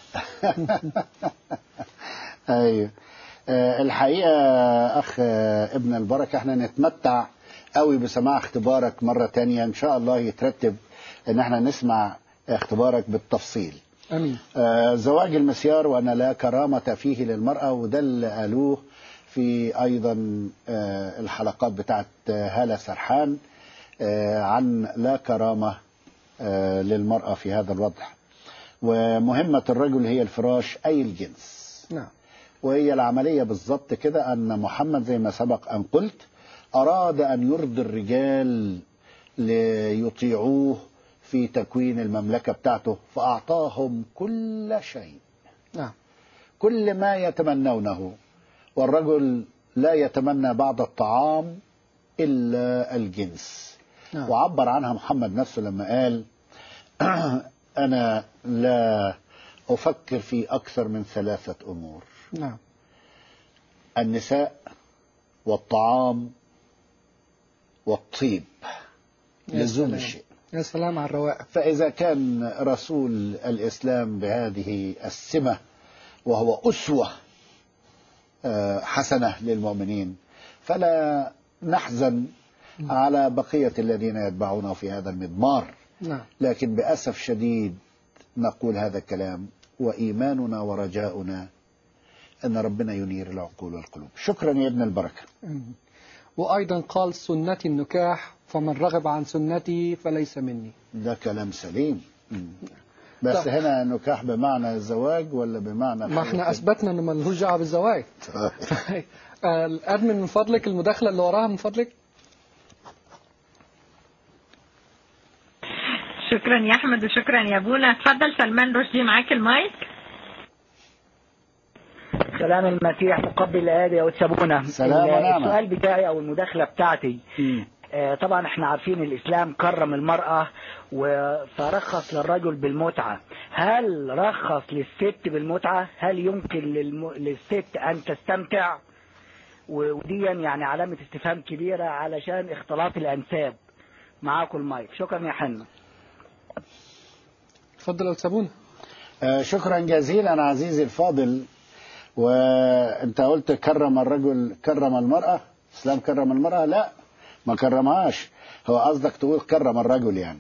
ايوه آه، الحقيقه اخ آه، ابن البركه احنا نتمتع قوي بسماع اختبارك مره تانية ان شاء الله يترتب ان احنا نسمع اختبارك بالتفصيل امين آه، زواج المسيار وأن لا كرامة فيه للمرأة وده اللي قالوه في أيضا آه، الحلقات بتاعت آه، هالة سرحان آه، عن لا كرامة آه، للمرأة في هذا الوضع ومهمة الرجل هي الفراش أي الجنس نعم وهي العملية بالظبط كده أن محمد زي ما سبق أن قلت أراد أن يرضي الرجال ليطيعوه في تكوين المملكة بتاعته فأعطاهم كل شيء نعم كل ما يتمنونه والرجل لا يتمنى بعد الطعام إلا الجنس نعم. وعبر عنها محمد نفسه لما قال أنا لا أفكر في أكثر من ثلاثة أمور نعم النساء والطعام والطيب يا لزوم سلام. الشيء يا سلام على الروائع فإذا كان رسول الإسلام بهذه السمة وهو أسوة آه، حسنة للمؤمنين فلا نحزن على بقية الذين يتبعونه في هذا المضمار نعم لكن بأسف شديد نقول هذا الكلام وإيماننا ورجاؤنا أن ربنا ينير العقول والقلوب شكرا يا ابن البركة أمين. وأيضا قال سنتي النكاح فمن رغب عن سنتي فليس مني ده كلام سليم مم. بس طب. هنا نكاح بمعنى الزواج ولا بمعنى ما حاجة احنا تانية؟ اثبتنا انه ملهوش دعوه بالزواج آه، الادمن من فضلك المداخله اللي وراها من فضلك شكرا يا احمد وشكرا يا ابونا اتفضل سلمان رشدي معاك المايك سلام المسيح مقبل الآية وتسابونا سلام ونعمة. السؤال بتاعي أو المداخلة بتاعتي مم. آه، طبعا احنا عارفين الإسلام كرم المرأة و- فرخص للرجل بالمتعة هل رخص للست بالمتعة هل يمكن للم... للست أن تستمتع و- وديا يعني علامة استفهام كبيرة علشان اختلاط الأنساب معاكم المايك شكرا يا حنا اتفضل يا سابونا آه، شكرا جزيلا عزيزي الفاضل وانت قلت كرم الرجل كرم المرأة الإسلام كرم المرأة لا ما كرمهاش هو قصدك تقول كرم الرجل يعني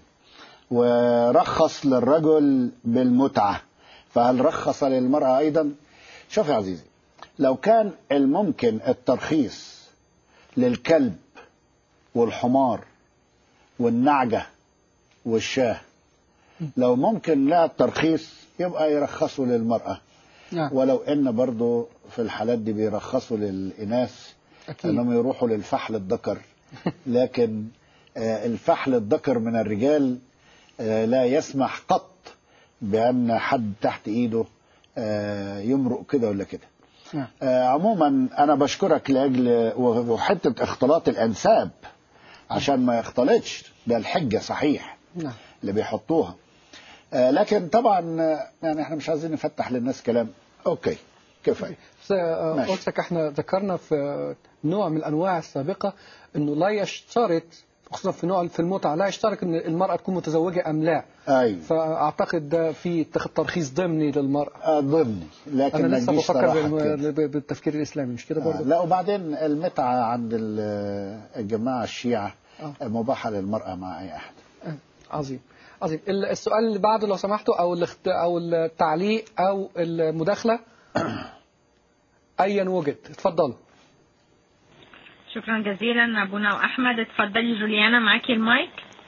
ورخص للرجل بالمتعة فهل رخص للمرأة أيضا شوف يا عزيزي لو كان الممكن الترخيص للكلب والحمار والنعجة والشاه لو ممكن لا الترخيص يبقى يرخصوا للمرأة نعم ولو ان برضو في الحالات دي بيرخصوا للإناث اكيد انهم يروحوا للفحل الذكر لكن آه، الفحل الذكر من الرجال آه، لا يسمح قط بأن حد تحت إيده آه، يمرق كده ولا كده نعم آه، عموما أنا بشكرك لأجل وحتة اختلاط الأنساب عشان ما يختلطش ده الحجة صحيح نعم اللي بيحطوها آه، لكن طبعا آه، يعني احنا مش عايزين نفتح للناس كلام اوكي كفايه بس آه، ماشي. قلت لك احنا ذكرنا في نوع من الانواع السابقه انه لا يشترط خصوصا في نوع في المتعه لا يشترط ان المراه تكون متزوجه ام لا ايوه فاعتقد ده في تخ- ترخيص ضمني للمراه آه، ضمني لكن انا ما لسه تجيش بفكر صراحة كده. بالم- بالتفكير الاسلامي مش كده آه، برضه لا وبعدين المتعة عند ال- الجماعة الشيعة آه. مباحة للمرأة مع أي أحد آه، عظيم عظيم ال- السؤال اللي بعده لو سمحتوا او الاخت... او التعليق او المداخله ايا وجد اتفضلوا شكرا جزيلا ابونا واحمد اتفضلي جوليانا معاكي المايك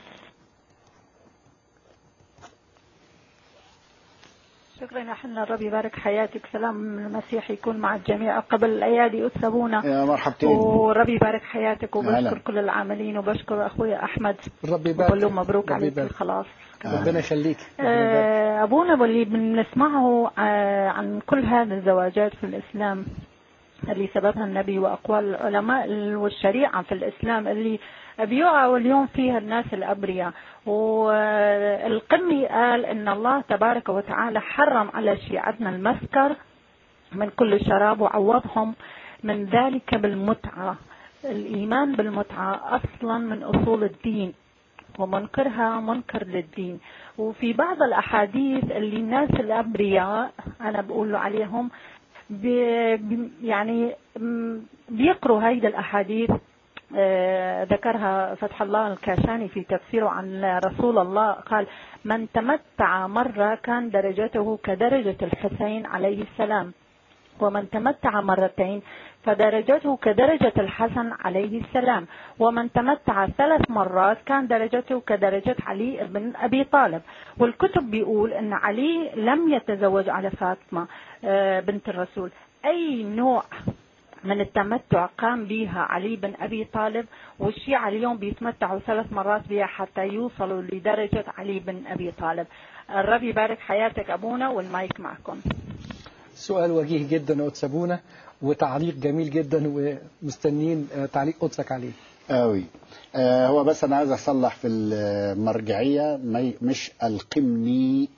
شكرا يا حنا الرب يبارك حياتك سلام المسيح يكون مع الجميع قبل الايادي اتسبونا يا مرحبتين ورب يبارك حياتك وبشكر أهلا. كل العاملين وبشكر اخويا احمد ربي يبارك بقول له مبروك ربي عليك يبارك. الخلاص ربنا يخليك ربنا يبارك. آه، ابونا واللي بنسمعه آه، عن كل هذه الزواجات في الاسلام اللي سببها النبي واقوال العلماء والشريعه في الاسلام اللي بيقعوا اليوم فيها الناس الابرياء والقمي قال ان الله تبارك وتعالى حرم على شيعتنا المسكر من كل شراب وعوضهم من ذلك بالمتعه الايمان بالمتعه اصلا من اصول الدين ومنكرها منكر للدين وفي بعض الأحاديث اللي الناس الأبرياء أنا بقول عليهم بي بي- يعني م- بيقروا هيدا الأحاديث آه، ذكرها فتح الله الكاشاني في تفسيره عن رسول الله قال من تمتع مرة كان درجته كدرجة الحسين عليه السلام ومن تمتع مرتين فدرجته كدرجة الحسن عليه السلام ومن تمتع ثلاث مرات كان درجته كدرجة علي بن أبي طالب والكتب بيقول أن علي لم يتزوج على فاطمة آه، بنت الرسول أي نوع من التمتع قام بها علي بن أبي طالب والشيعة اليوم بيتمتعوا ثلاث مرات بها حتى يوصلوا لدرجة علي بن أبي طالب الرب يبارك حياتك أبونا والمايك معكم سؤال وجيه جدا يا أتسابونا وتعليق جميل جدا ومستنيين آه، تعليق قدسك عليه قوي آه هو بس انا عايز اصلح في المرجعيه مي- مش القمني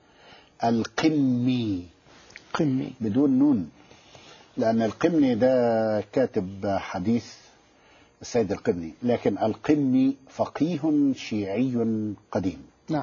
القمي قمي بدون نون لان القمني ده كاتب حديث السيد القمني لكن القمي فقيه شيعي قديم نعم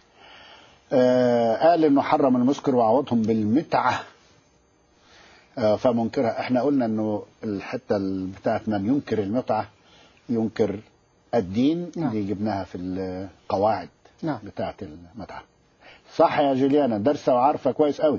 آه قال انه حرم المسكر وعوضهم بالمتعه آه فمنكرها احنا قلنا انه الحته ال- بتاعت من ينكر المتعه ينكر الدين نعم. اللي جبناها في القواعد نعم. بتاعت المتعه صح يا جوليانا دارسه وعارفه كويس قوي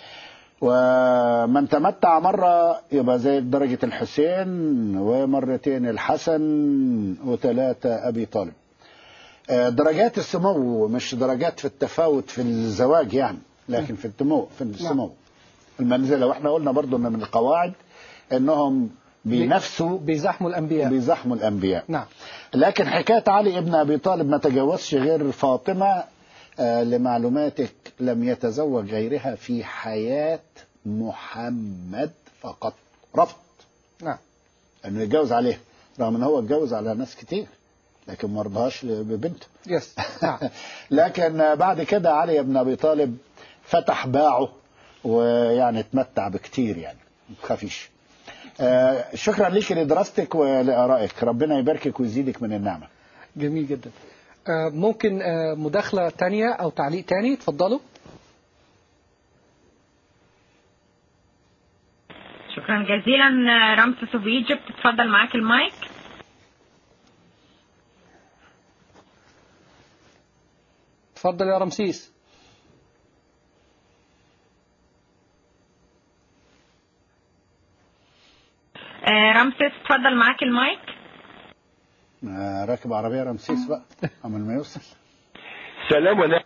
ومن تمتع مرة يبقى زي درجة الحسين ومرتين الحسن وثلاثة أبي طالب آه، درجات السمو مش درجات في التفاوت في الزواج يعني لكن في التمو في السمو المنزلة واحنا قلنا برضو ان من القواعد انهم بينافسوا بيزاحموا الأنبياء بيزاحموا الانبياء نعم لكن حكاية علي ابن أبي طالب ما تجوزش غير فاطمة آه، لمعلوماتك لم يتزوج غيرها في حياة محمد فقط رفض نعم انه يتجوز عليها رغم ان هو اتجوز على ناس كتير لكن ما رضاش ببنته يس نعم لكن آه، بعد كده علي بن ابي طالب فتح باعه ويعني اتمتع بكتير يعني ما تخافيش آه، شكرا ليك لدراستك ولارائك ربنا يباركك ويزيدك من النعمه جميل جدا آه، ممكن آه، مداخلة تانية أو تعليق تاني اتفضلوا شكرا جزيلا رمسيس اوف ايجيبت اتفضل معاك المايك اتفضل يا رمسيس آه، رمسيس اتفضل معاك المايك آه، راكب عربيه رمسيس بقى عمل ما يوصل سلام ونعم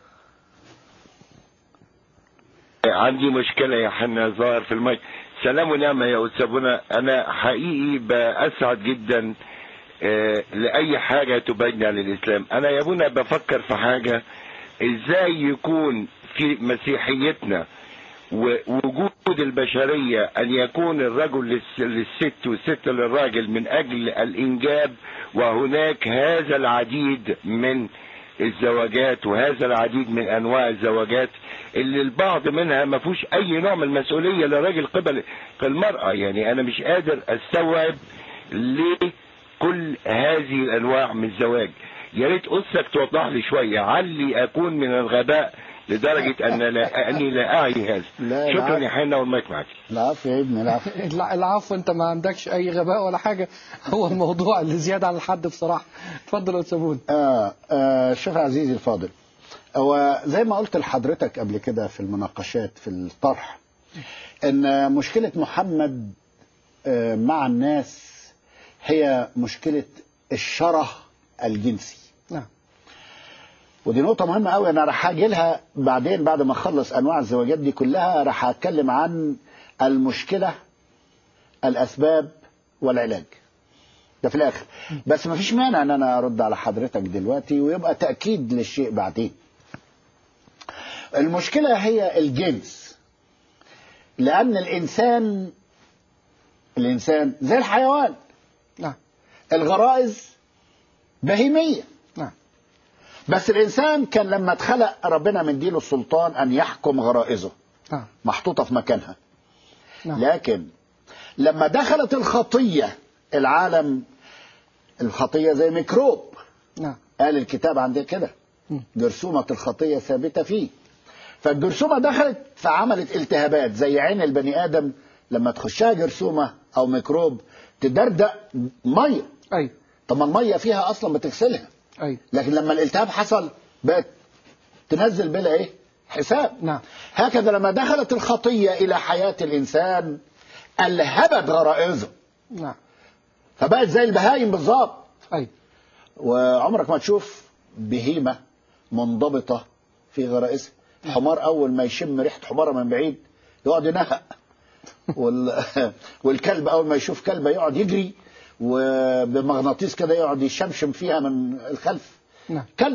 عندي مشكلة يا حنا ظاهر في المايك سلام ونعمة يا أستاذنا أنا حقيقي بأسعد جدا آه، لأي حاجة تبين عن الإسلام أنا يا ابونا بفكر في حاجة إزاي يكون في مسيحيتنا ووجود البشرية أن يكون الرجل للس- للست والست للراجل من أجل الإنجاب وهناك هذا العديد من الزواجات وهذا العديد من أنواع الزواجات اللي البعض منها ما فيهوش أي نوع من المسؤولية للراجل قبل المرأة يعني أنا مش قادر أستوعب ليه كل هذه الأنواع من الزواج يا ريت أسك توضح لي شوية علي أكون من الغباء لدرجة أن لا أني لا أعي هذا لا، شكرا العفو. يا حنا والمايك معك العفو يا ابني العفو الع- العفو انت ما عندكش اي غباء ولا حاجة هو الموضوع اللي زيادة عن الحد بصراحة اتفضل يا أتسابون آه آه شيخ عزيزي الفاضل هو زي ما قلت لحضرتك قبل كده في المناقشات في الطرح ان مشكلة محمد آه مع الناس هي مشكلة الشره الجنسي نعم ودي نقطة مهمة قوي أنا راح أجي لها بعدين بعد ما أخلص أنواع الزواجات دي كلها راح أتكلم عن المشكلة الأسباب والعلاج ده في الآخر بس ما فيش مانع أن أنا أرد على حضرتك دلوقتي ويبقى تأكيد للشيء بعدين المشكلة هي الجنس لأن الإنسان الإنسان زي الحيوان نعم الغرائز بهيمية نعم بس الإنسان كان لما اتخلق ربنا مديله السلطان أن يحكم غرائزه نعم محطوطة في مكانها نعم لكن لما دخلت الخطية العالم الخطية زي ميكروب نعم قال الكتاب عندنا كده مم. جرثومة الخطية ثابتة فيه فالجرثومة دخلت فعملت التهابات زي عين البني آدم لما تخشها جرثومة أو ميكروب تدردق مية أي طب ما المية فيها أصلا بتغسلها أي لكن لما الالتهاب حصل بقت تنزل بلا ايه حساب نعم هكذا لما دخلت الخطية إلى حياة الإنسان ألهبت غرائزه نعم فبقت زي البهايم بالظبط أي وعمرك ما تشوف بهيمة منضبطة في غرائزها حمار أول ما يشم ريحة حمارة من بعيد يقعد ينهق وال... والكلب أول ما يشوف كلبة يقعد يجري وبمغناطيس كده يقعد يشمشم فيها من الخلف نعم كلب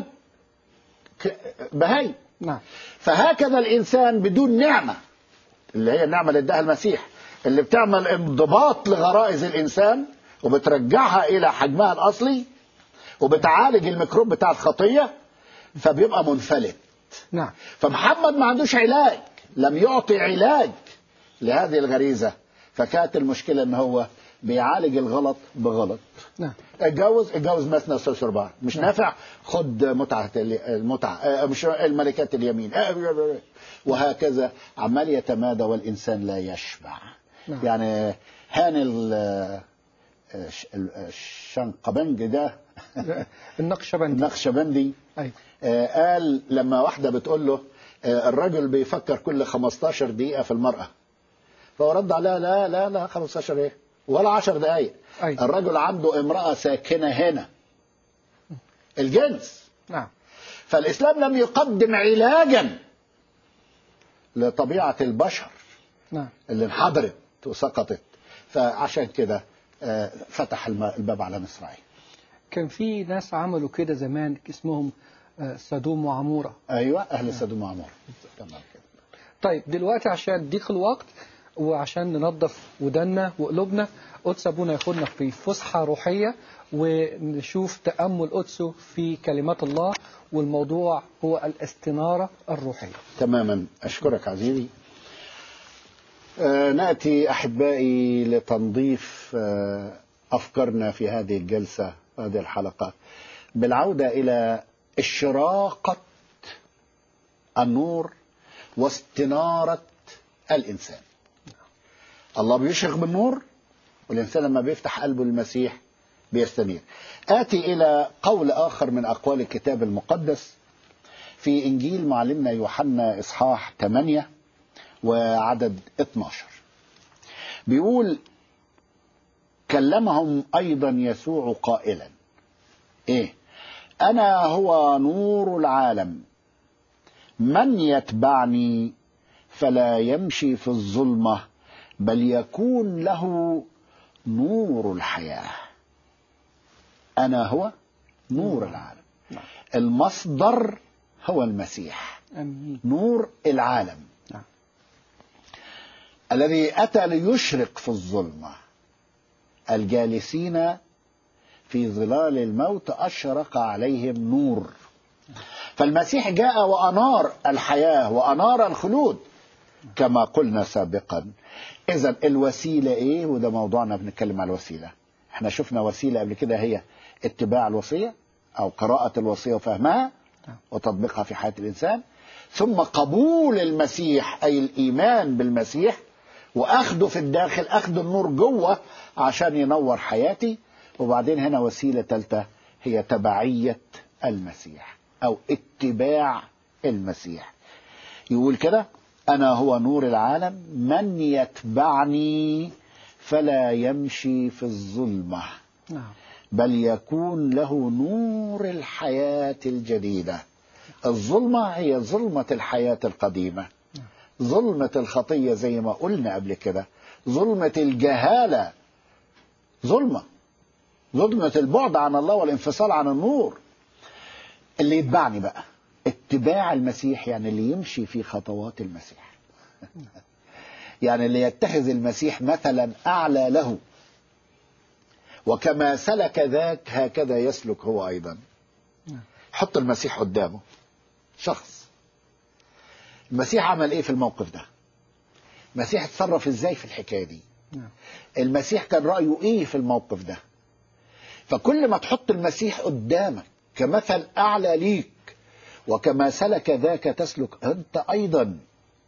ك- بهايم نعم فهكذا الإنسان بدون نعمة اللي هي النعمة اللي اداها المسيح اللي بتعمل انضباط لغرائز الإنسان وبترجعها إلى حجمها الأصلي وبتعالج الميكروب بتاع الخطية فبيبقى منفلت نعم فمحمد ما عندوش علاج لم يعطي علاج لهذه الغريزة فكانت المشكلة ان هو بيعالج الغلط بغلط نعم اتجوز اتجوز مثنى وثلاث ارباع مش نافع خد متعه ال- المتعه آه، مش الملكات اليمين آه، وهكذا عمال يتمادى والانسان لا يشبع نعم. يعني هان ال- آه، الش- الشنقبنج ده النقشبندي النقشبندي أي آه، قال لما واحده بتقول له آه، الرجل بيفكر كل 15 دقيقه في المراه فهو رد عليها لا لا لا 15 ايه ولا 10 دقائق أي الرجل عنده امرأة ساكنة هنا الجنس نعم فالإسلام لم يقدم علاجا لطبيعة البشر نعم اللي انحدرت وسقطت فعشان كده آه، فتح الم- الباب على مصراعي كان في ناس عملوا كده زمان اسمهم آه، سدوم وعمورة أيوة أهل سدوم وعمور تمام كده طيب دلوقتي عشان ضيق الوقت وعشان ننظف ودنا وقلوبنا قدس ابونا ياخدنا في فسحه روحيه ونشوف تامل قدسه في كلمات الله والموضوع هو الاستناره الروحيه. تماما أشكرك عزيزي آه، نأتي أحبائي لتنظيف آه، أفكارنا في هذه الجلسة هذه الحلقة بالعودة إلى إشراقة النور واستنارة الإنسان الله بيشرق بالنور والإنسان لما بيفتح قلبه للمسيح بيستنير آتي إلى قول آخر من أقوال الكتاب المقدس في إنجيل معلمنا يوحنا إصحاح 8 وعدد 12 بيقول كلمهم أيضا يسوع قائلا إيه أنا هو نور العالم من يتبعني فلا يمشي في الظلمة بل يكون له نور الحياة أنا هو نور العالم المصدر هو المسيح امين. نور العالم نعم. الذي أتى ليشرق في الظلمة الجالسين في ظلال الموت أشرق عليهم نور فالمسيح جاء وأنار الحياة وأنار الخلود كما قلنا سابقا إذا الوسيلة إيه وده موضوعنا بنتكلم على الوسيلة احنا شفنا وسيلة قبل كده هي اتباع الوصية أو قراءة الوصية وفهمها وتطبيقها في حياة الإنسان ثم قبول المسيح أي الإيمان بالمسيح وأخده في الداخل أخذ النور جوه عشان ينور حياتي وبعدين هنا وسيلة ثالثة هي تبعية المسيح أو اتباع المسيح يقول كده أنا هو نور العالم من يتبعني فلا يمشي في الظلمة نعم بل يكون له نور الحياة الجديدة الظلمة هي ظلمة الحياة القديمة ظلمة الخطية زي ما قلنا قبل كده ظلمة الجهالة ظلمة ظلمة البعد عن الله والانفصال عن النور اللي يتبعني بقى اتباع المسيح يعني اللي يمشي في خطوات المسيح يعني اللي يتخذ المسيح مثلا أعلى له وكما سلك ذاك هكذا يسلك هو أيضا حط المسيح قدامه شخص المسيح عمل ايه في الموقف ده المسيح اتصرف ازاي في الحكايه دي نعم. المسيح كان رايه ايه في الموقف ده فكل ما تحط المسيح قدامك كمثل اعلى ليك وكما سلك ذاك تسلك انت ايضا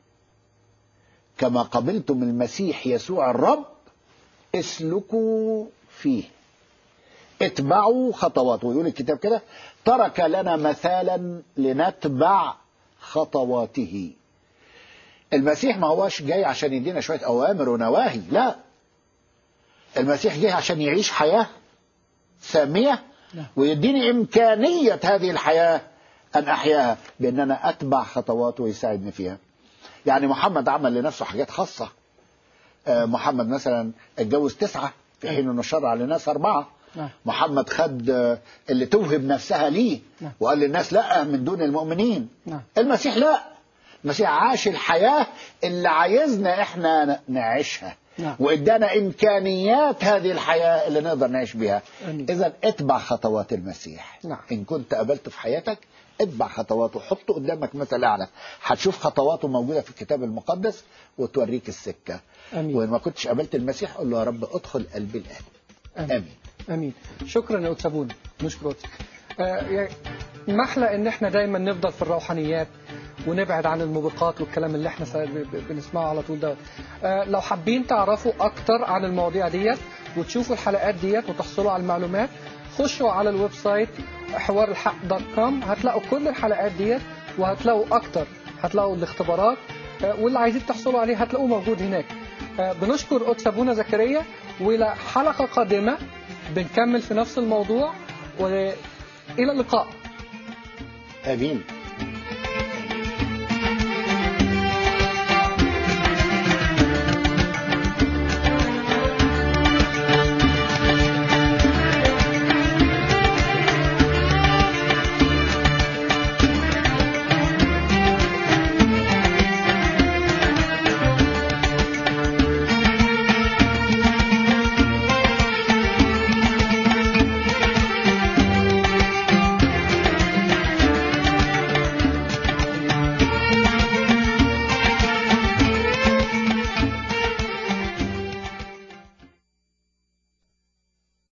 كما قبلتم المسيح يسوع الرب اسلكوا فيه اتبعوا خطواته ويقول الكتاب كده ترك لنا مثالا لنتبع خطواته المسيح ما هوش جاي عشان يدينا شوية أوامر ونواهي لا المسيح جاي عشان يعيش حياة سامية ويديني إمكانية هذه الحياة أن أحياها بأن أنا أتبع خطواته ويساعدني فيها يعني محمد عمل لنفسه حاجات خاصة آه، محمد مثلا اتجوز تسعة في حين انه شرع لناس أربعة نعم. محمد خد آه، اللي توهب نفسها ليه نعم. وقال للناس لا من دون المؤمنين نعم. المسيح لا المسيح عاش الحياة اللي عايزنا احنا نعيشها نعم. وادانا امكانيات هذه الحياة اللي نقدر نعيش بها آمين. اذا اتبع خطوات المسيح نعم. ان كنت قابلته في حياتك اتبع خطواته حطه قدامك مثل اعلى هتشوف خطواته موجودة في الكتاب المقدس وتوريك السكة آمين. وان ما كنتش قابلت المسيح قول له يا رب ادخل قلبي الان آمين. امين امين شكرا يا أتسابون نشكر قدسك. آه يا- محلى ان احنا دايما نفضل في الروحانيات ونبعد عن الموبقات والكلام اللي احنا سا- ب- ب- بنسمعه على طول ده آه لو حابين تعرفوا اكتر عن المواضيع ديت وتشوفوا الحلقات ديت وتحصلوا على المعلومات خشوا على الويب سايت حوار الحق دوت كوم هتلاقوا كل الحلقات ديت وهتلاقوا اكتر هتلاقوا الاختبارات آه واللي عايزين تحصلوا عليه هتلاقوه موجود هناك آه بنشكر قدس ابونا زكريا والى حلقه قادمه بنكمل في نفس الموضوع والى اللقاء امين